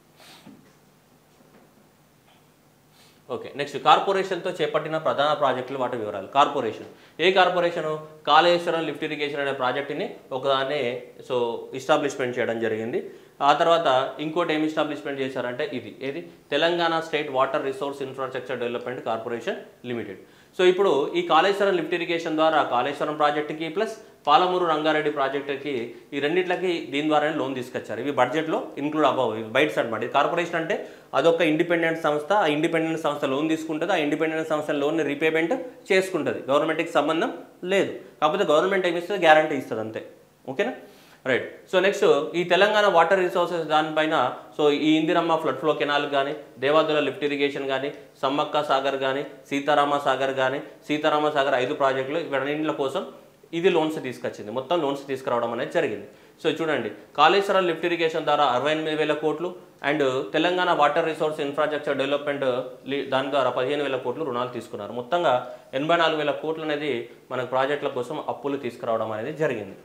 ఓకే నెక్స్ట్ కార్పొరేషన్తో చేపట్టిన ప్రధాన ప్రాజెక్టులు వాటి వివరాలు కార్పొరేషన్ ఏ కార్పొరేషను కాళేశ్వరం లిఫ్ట్ ఇరిగేషన్ అనే ప్రాజెక్టుని ఒకదాన్ని సో ఇస్టాబ్లిష్మెంట్ చేయడం జరిగింది ఆ తర్వాత ఇంకోటి ఏమి ఇస్టాబ్లిష్మెంట్ చేశారంటే ఇది ఏది Telangana state water resource infrastructure development corporation limited so ఇప్పుడు ఈ కాళేశ్వరం లిఫ్ట్ ఇరిగేషన్ ద్వారా కాళేశ్వరం ప్రాజెక్టుకి ప్లస్ పాలమూరు రంగారెడ్డి ప్రాజెక్టుకి ఈ రెండిట్లకి దీని ద్వారానే లోన్ తీసుకొచ్చారు ఇవి బడ్జెట్లో ఇన్క్లూడ్ అవ్వవు ఇవి బయట అనమాట ఇది కార్పొరేషన్ అంటే అదొక ఇండిపెండెంట్ సంస్థ ఆ ఇండిపెండెంట్ సంస్థ లోన్ తీసుకుంటుంది ఆ ఇండిపెండెంట్ సంస్థ లోన్ రీపేమెంట్ చేసుకుంటుంది గవర్నమెంట్కి సంబంధం లేదు కాకపోతే గవర్నమెంట్ ఏమి ఇస్తుంది గ్యారంటీ ఇస్తుంది అంతే ఓకేనా రైట్ సో నెక్స్ట్ ఈ తెలంగాణ వాటర్ రిసోర్సెస్ దానిపైన సో ఈ ఇందిరమ్మ ఫ్లడ్ ఫ్లో కెనాల్ కానీ దేవాదుల లిఫ్ట్ ఇరిగేషన్ కానీ సమ్మక్క సాగర్ కానీ సీతారామ సాగర్ కానీ సీతారామ సాగర్ ఐదు ప్రాజెక్టులు ఇవన్నింటిల కోసం ఇది లోన్స్ తీసుకొచ్చింది మొత్తం లోన్స్ తీసుకురావడం అనేది జరిగింది సో చూడండి కాళేశ్వరం లిఫ్ట్ ఇరిగేషన్ ద్వారా అరవై ఎనిమిది వేల కోట్లు and Telangana water resource infrastructure development లి- దాని ద్వారా పదిహేను వేల కోట్లు రుణాలు తీసుకున్నారు మొత్తంగా ఎనభై నాలుగు వేల కోట్లు అనేది మనకు ప్రాజెక్టుల కోసం అప్పులు తీసుకురావడం అనేది జరిగింది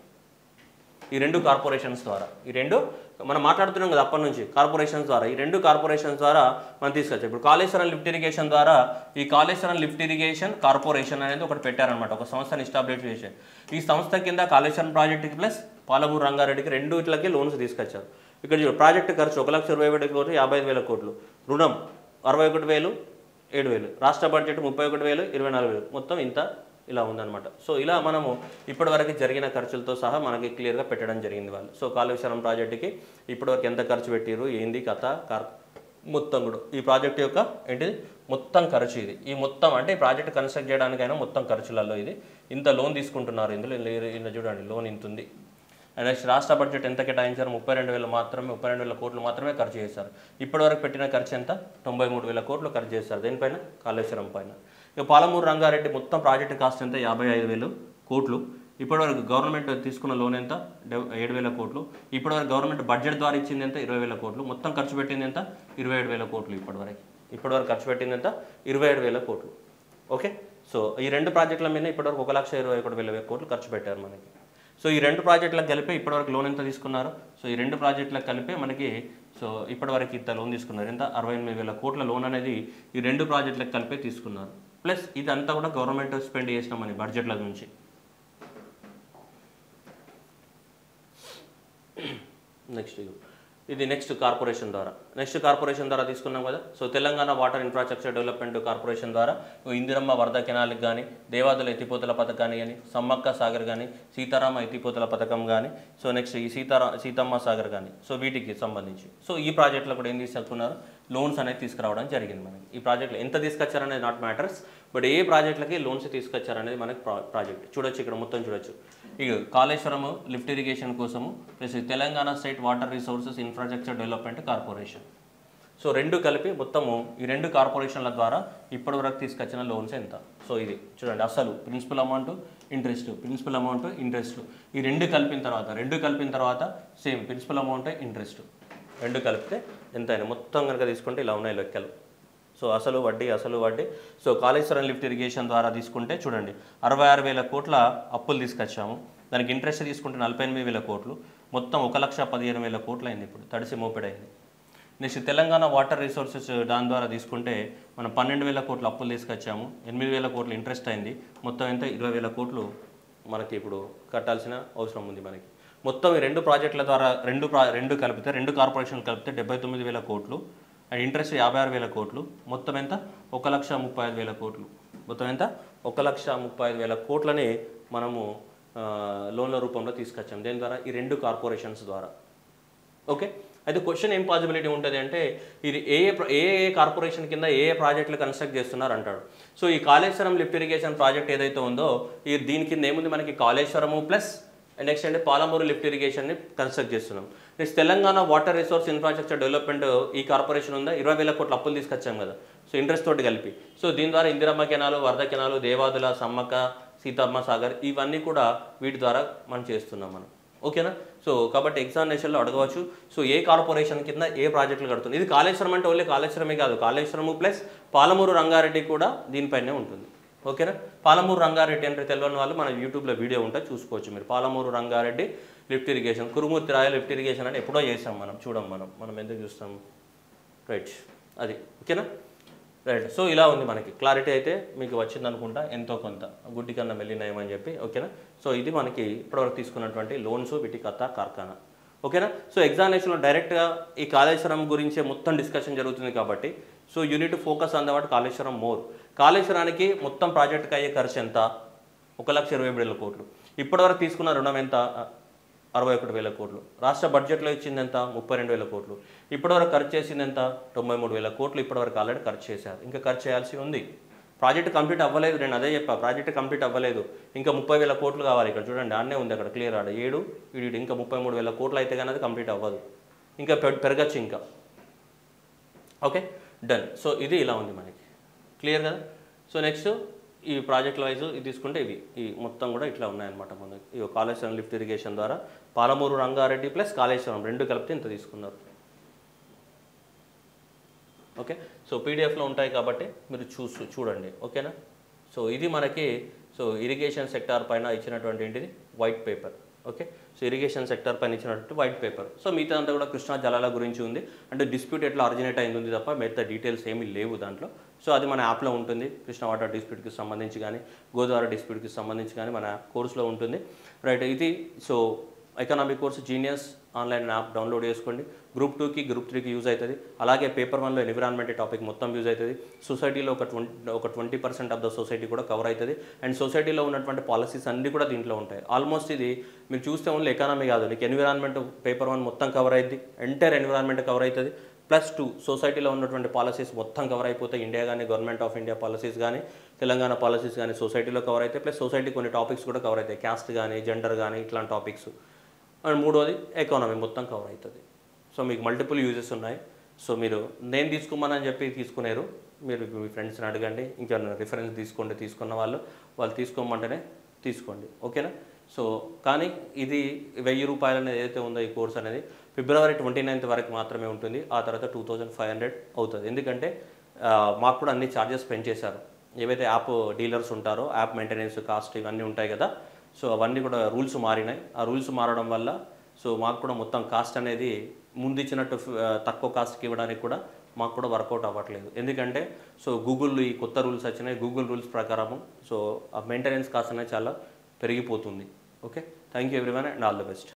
ఈ రెండు కార్పొరేషన్స్ ద్వారా ఈ రెండు మనం మాట్లాడుతున్నాం కదా అప్పటి నుంచి కార్పొరేషన్స్ ద్వారా ఈ రెండు కార్పొరేషన్స్ ద్వారా మనం తీసుకొచ్చాం ఇప్పుడు కాళేశ్వరం లిఫ్ట్ ఇరిగేషన్ ద్వారా ఈ కాళేశ్వరం లిఫ్ట్ ఇరిగేషన్ కార్పొరేషన్ అనేది ఒకటి పెట్టారనమాట ఒక సంస్థని ఎస్టాబ్లిష్ చేశారు ఈ సంస్థ కింద కాళేశ్వరం ప్రాజెక్టుకి ప్లస్ పాలమూరు రంగారెడ్డికి రెండు ఇట్లకి లోన్స్ తీసుకొచ్చారు ఇక్కడ చూడు ప్రాజెక్టు ఖర్చు ఒక లక్ష ఇరవై ఒకటి కోట్లు యాభై ఐదు వేల కోట్లు రుణం అరవై ఒకటి వేలు ఏడు వేలు రాష్ట్ర బడ్జెట్ ముప్పై ఒకటి వేలు ఇరవై నాలుగు వేలు మొత్తం ఇంత ఇలా ఉందన్నమాట సో ఇలా మనము ఇప్పటివరకు జరిగిన ఖర్చులతో సహా మనకి క్లియర్గా పెట్టడం జరిగింది వాళ్ళు సో కాళేశ్వరం ప్రాజెక్టుకి ఇప్పటివరకు ఎంత ఖర్చు పెట్టిరు ఏంది కథ కార్ మొత్తం కూడా ఈ ప్రాజెక్ట్ యొక్క ఏంటిది మొత్తం ఖర్చు ఇది ఈ మొత్తం అంటే ఈ ప్రాజెక్ట్ కన్స్ట్రక్ట్ చేయడానికైనా మొత్తం ఖర్చులలో ఇది ఇంత లోన్ తీసుకుంటున్నారు ఇందులో ఇలా- ఇలా చూడండి లోన్ ఇంత ఉంది అండ్ నెక్స్ట్ రాష్ట్ర బడ్జెట్ ఎంత కేటాయించారు ముప్పై రెండు వేలు మాత్రమే ముప్పై రెండు వేల కోట్లు మాత్రమే ఖర్చు చేశారు ఇప్పటివరకు పెట్టిన ఖర్చు ఎంత తొంభై మూడు వేల కోట్లు ఖర్చు చేశారు దేనిపైన కాళేశ్వరం పైన ఇక పాలమూరు రంగారెడ్డి మొత్తం ప్రాజెక్ట్ కాస్ట్ ఎంత యాభై ఐదు వేలు కోట్లు ఇప్పటివరకు గవర్నమెంట్ తీసుకున్న లోన్ ఎంత డెవ్- ఏడు వేల కోట్లు ఇప్పటివరకు గవర్నమెంట్ బడ్జెట్ ద్వారా ఇచ్చింది ఎంత ఇరవై వేల కోట్లు మొత్తం ఖర్చు పెట్టింది ఎంత ఇరవై ఏడు వేల కోట్లు ఇప్పటివరకు ఇప్పటివరకు ఖర్చు పెట్టింది ఎంత ఇరవై ఏడు వేల కోట్లు ఓకే సో ఈ రెండు ప్రాజెక్టుల మీద ఇప్పటివరకు ఒక లక్ష ఇరవై ఒకటి వేల కోట్లు ఖర్చు పెట్టారు మనకి సో ఈ రెండు ప్రాజెక్టులకు కలిపి ఇప్పటివరకు లోన్ ఎంత తీసుకున్నారు సో ఈ రెండు ప్రాజెక్టులకు కలిపి మనకి సో ఇప్పటివరకు ఇంత లోన్ తీసుకున్నారు ఎంత అరవై ఎనిమిది వేల కోట్ల లోన్ అనేది ఈ రెండు ప్రాజెక్టులకు కలిపి తీసుకున్నారు ప్లస్ ఇదంతా కూడా గవర్నమెంట్ స్పెండ్ చేసిన మనీ బడ్జెట్ల నుంచి నెక్స్ట్ ఇది నెక్స్ట్ కార్పొరేషన్ ద్వారా నెక్స్ట్ కార్పొరేషన్ ద్వారా తీసుకున్నాం కదా so Telangana water infrastructure development corporation ద్వారా ఓ ఇందిరమ్మ వరద కెనాల్కి కానీ దేవాదుల ఎత్తిపోతల పథకాన్ని కానీ సమ్మక్క సాగర్ కానీ సీతారామ ఎత్తిపోతల పథకం కానీ సో నెక్స్ట్ ఈ సీతారా సీతమ్మ సాగర్ కానీ సో వీటికి సంబంధించి సో ఈ ప్రాజెక్టులో కూడా ఏం తీసుకున్నారు లోన్స్ అనేది తీసుకురావడం జరిగింది మనకి ఈ ప్రాజెక్టులో ఎంత తీసుకొచ్చారనేది నాట్ మ్యాటర్స్ బట్ ఏ ప్రాజెక్టులకి లోన్స్ తీసుకొచ్చారనేది మనకి ప్రా ప్రాజెక్ట్ చూడొచ్చు ఇక్కడ మొత్తం చూడొచ్చు ఇక కాళేశ్వరము లిఫ్ట్ ఇరిగేషన్ కోసము plus Telangana state water resources infrastructure development corporation so రెండు కలిపి మొత్తము ఈ రెండు కార్పొరేషన్ల ద్వారా ఇప్పటివరకు తీసుకొచ్చిన లోన్స్ ఎంత సో ఇది చూడండి అసలు principal amount interest principal amount interest ఈ రెండు కలిపిన తర్వాత రెండు కలిపిన తర్వాత సేమ్ ప్రిన్సిపల్ అమౌంట్ ఇంట్రెస్ట్ రెండు కలిపితే ఎంత అయినా మొత్తం కనుక తీసుకుంటే ఇలా ఉన్నాయి లెక్కలు సో అసలు వడ్డీ అసలు వడ్డీ సో కాళేశ్వరం లిఫ్ట్ ఇరిగేషన్ ద్వారా తీసుకుంటే చూడండి అరవై ఆరు వేల కోట్ల అప్పులు తీసుకొచ్చాము దానికి ఇంట్రెస్ట్ తీసుకుంటే నలభై ఎనిమిది వేల కోట్లు మొత్తం ఒక లక్ష పదిహేను వేల కోట్లు అయింది ఇప్పుడు తడిసి మోపెడైంది నెక్స్ట్ తెలంగాణ వాటర్ రిసోర్సెస్ దాని ద్వారా తీసుకుంటే మనం పన్నెండు వేల కోట్ల అప్పులు తీసుకొచ్చాము ఎనిమిది వేల కోట్ల ఇంట్రెస్ట్ అయింది మొత్తం ఎంత ఇరవై వేల కోట్లు మనకి ఇప్పుడు కట్టాల్సిన అవసరం ఉంది మనకి మొత్తం ఈ రెండు ప్రాజెక్టుల ద్వారా రెండు ప్రా రెండు కలిపితే రెండు కార్పొరేషన్లు కలిపితే డెబ్బై తొమ్మిది వేల కోట్లు అండ్ ఇంట్రెస్ట్ యాభై ఆరు వేల కోట్లు మొత్తం ఎంత ఒక లక్ష ముప్పై ఐదు వేల కోట్లు మొత్తం ఎంత ఒక లక్ష ముప్పై ఐదు వేల కోట్లని మనము ఆ, లోన్ల రూపంలో తీసుకొచ్చాం దేని ద్వారా ఈ రెండు కార్పొరేషన్స్ ద్వారా ఓకే అయితే క్వశ్చన్ ఏం పాసిబిలిటీ ఉంటుంది అంటే ఇది ఏ ఏ ప్ర- ఏ ఏ కార్పొరేషన్ కింద ఏ ఏ ప్రాజెక్టులు కన్స్ట్రక్ట్ చేస్తున్నారు అంటాడు సో ఈ కాళేశ్వరం లిఫ్ట్ ఇరిగేషన్ ప్రాజెక్ట్ ఏదైతే ఉందో ఈ దీని కింద ఏముంది మనకి కాళేశ్వరము ప్లస్ నెక్స్ట్ అంటే పాలమూరు లిఫ్ట్ ఇరిగేషన్ని కన్స్ట్రక్ట్ చేస్తున్నాం next Telangana water resource infrastructure development ఈ కార్పొరేషన్ ఉందా ఇరవై వేల కోట్ల అప్పులు తీసుకొచ్చాం కదా సో ఇంట్రెస్ట్ తోటి కలిపి సో దీని ద్వారా ఇందిరమ్మ కెనాలు వరద కెనాలు దేవాదుల సమ్మక్క సీతమ్మ సాగర్ ఇవన్నీ కూడా వీటి ద్వారా మనం చేస్తున్నాం మనం ఓకేనా సో కాబట్టి ఎగ్జామినేషన్లో అడగవచ్చు సో ఏ కార్పొరేషన్ కింద ఏ ప్రాజెక్టులు కడుతుంది ఇది కాళేశ్వరం అంటే ఓన్లీ కాళేశ్వరమే కాదు కాళేశ్వరము ప్లస్ పాలమూరు రంగారెడ్డి కూడా దీనిపైనే ఉంటుంది ఓకేనా పాలమూరు రంగారెడ్డి అంటే తెలియని వాళ్ళు మన యూట్యూబ్లో వీడియో ఉంటే చూసుకోవచ్చు మీరు Palamuru Rangareddy lift irrigation Kurumurthy Raya lift irrigation అంటే ఎప్పుడో చేసాం మనం చూడం మనం మనం ఎందుకు చూస్తాం రైట్ అది ఓకేనా రైట్ సో ఇలా ఉంది మనకి క్లారిటీ అయితే మీకు వచ్చింది అనుకుంటా ఎంతో కొంత గుడ్డి కన్నా మెల్లినాయమని చెప్పి ఓకేనా సో ఇది మనకి ఇప్పటివరకు తీసుకున్నటువంటి లోన్స్ వీటి కథ కార్ఖానా ఓకేనా సో ఎగ్జామినేషన్లో డైరెక్ట్గా ఈ కాళేశ్వరం గురించే మొత్తం డిస్కషన్ జరుగుతుంది కాబట్టి so unit focus on the what Kaleshwaram more కాళేశ్వరానికి మొత్తం ప్రాజెక్ట్కి అయ్యే ఖర్చు ఎంత ఒక లక్ష ఇరవై ఏడు వేల కోట్లు ఇప్పటివరకు తీసుకున్న రుణం ఎంత అరవై ఒకటి వేల కోట్లు రాష్ట్ర బడ్జెట్లో ఇచ్చింది ఎంత ముప్పై రెండు వేల కోట్లు ఇప్పటివరకు ఖర్చు చేసింది ఎంత తొంభై మూడు వేల కోట్లు ఇప్పటివరకు ఆల్రెడీ ఖర్చు చేశారు ఇంకా ఖర్చు చేయాల్సి ఉంది ప్రాజెక్ట్ కంప్లీట్ అవ్వలేదు నేను అదే చెప్పా ప్రాజెక్ట్ కంప్లీట్ అవ్వలేదు ఇంకా ముప్పై వేల కోట్లు కావాలి ఇక్కడ చూడండి అన్నే ఉంది అక్కడ క్లియర్ ఆడ ఏడు ఈడు ఇంకా ముప్పై మూడు వేల కోట్లు అయితే కానీ అది కంప్లీట్ అవ్వదు ఇంకా పె- పెరగచ్చు ఇంకా ఓకే డన్ సో ఇది ఇలా ఉంది మనకి క్లియర్ కదా సో నెక్స్ట్ ఈ ప్రాజెక్ట్ వైజ్ ఇది తీసుకుంటే ఇవి ఈ మొత్తం కూడా ఇట్లా ఉన్నాయన్నమాట మనకి ఈ కాళేశ్వరం లిఫ్ట్ ఇరిగేషన్ ద్వారా పాలమూరు రంగారెడ్డి ప్లస్ కాళేశ్వరం రెండు కలిపితే ఇంత తీసుకున్నారు ఓకే సో పీడిఎఫ్లో ఉంటాయి కాబట్టి మీరు చూసు చూడండి ఓకేనా సో ఇది మనకి సో ఇరిగేషన్ సెక్టార్ పైన ఇచ్చినటువంటి ఏంటిది white paper okay so irrigation sector పైన ఇచ్చినటువంటి వైట్ పేపర్ సో మిగతా అంతా కూడా కృష్ణా జలాల గురించి ఉంది అంటే డిస్ప్యూట్ ఎట్లా ఆరిజినేట్ అయింది ఉంది తప్ప మిగతా డీటెయిల్స్ ఏమీ లేవు దాంట్లో సో అది మన యాప్లో ఉంటుంది కృష్ణా వాటర్ డిస్ప్యూట్కి సంబంధించి కానీ గోదావరి డిస్ప్యూట్కి సంబంధించి కానీ మన కోర్సులో ఉంటుంది రైట్ ఇది so economic course genius online app download చేసుకోండి గ్రూప్ టూకి గ్రూప్ త్రీకి యూజ్ అవుతుంది అలాగే పేపర్ వన్లో ఎన్విరాన్మెంట్ టాపిక్ మొత్తం యూజ్ అవుతుంది సొసైటీలో ఒక ట్వంటీ ఒక twenty percent of the society కూడా కవర్ అవుతుంది అండ్ సొసైటీలో ఉన్నటువంటి పాలసీస్ అన్నీ కూడా దీంట్లో ఉంటాయి ఆల్మోస్ట్ ఇది మీరు చూస్తే ఓన్లీ ఎకానమీ కాదు నీకు ఎన్విరాన్మెంట్ పేపర్ వన్ మొత్తం కవర్ అయింది ఎంటైర్ ఎన్విరాన్మెంట్ కవర్ అవుతుంది ప్లస్ టూ సొసైటీలో ఉన్నటువంటి పాలసీస్ మొత్తం కవర్ అయిపోతాయి ఇండియా కానీ గవర్నమెంట్ ఆఫ్ ఇండియా పాలసీస్ కానీ తెలంగాణ పాలసీస్ కానీ సొసైటీలో కవర్ అవుతాయి ప్లస్ సొసైటీ కొన్ని టాపిక్స్ కూడా కవర్ అవుతాయి క్యాస్ట్ కానీ జెండర్ కానీ ఇట్లాంటి టాపిక్స్ అండ్ మూడోది ఎకానమీ మొత్తం కవర్ అవుతుంది సో మీకు మల్టిపుల్ యూజెస్ ఉన్నాయి సో మీరు నేను తీసుకోమని చెప్పి తీసుకునేరు మీరు మీ ఫ్రెండ్స్ని అడగండి ఇంకా రిఫరెన్స్ తీసుకోండి తీసుకున్న వాళ్ళు వాళ్ళు తీసుకోమంటేనే తీసుకోండి ఓకేనా సో కానీ ఇది వెయ్యి రూపాయలు అనేది ఏదైతే ఉందో ఈ కోర్స్ అనేది ఫిబ్రవరి ట్వంటీ నైన్త్ వరకు మాత్రమే ఉంటుంది ఆ తర్వాత టూ థౌజండ్ ఫైవ్ హండ్రెడ్ అవుతుంది ఎందుకంటే ఆ, మాకు కూడా అన్ని ఛార్జెస్ పెంచేశారు ఏవైతే యాప్ డీలర్స్ ఉంటారో యాప్ మెయింటెనెన్స్ కాస్ట్ ఇవన్నీ ఉంటాయి కదా సో అవన్నీ కూడా రూల్స్ మారినాయి ఆ రూల్స్ మారడం వల్ల సో మాకు కూడా మొత్తం కాస్ట్ అనేది ముందు ఇచ్చినట్టు ఆ, తక్కువ కాస్ట్కి ఇవ్వడానికి కూడా మాకు కూడా వర్కౌట్ అవ్వట్లేదు ఎందుకంటే సో గూగుల్ ఈ కొత్త రూల్స్ వచ్చినాయి గూగుల్ రూల్స్ ప్రకారము సో ఆ మెయింటెనెన్స్ కాస్ట్ అనేది చాలా పెరిగిపోతుంది okay thank you everyone and all the best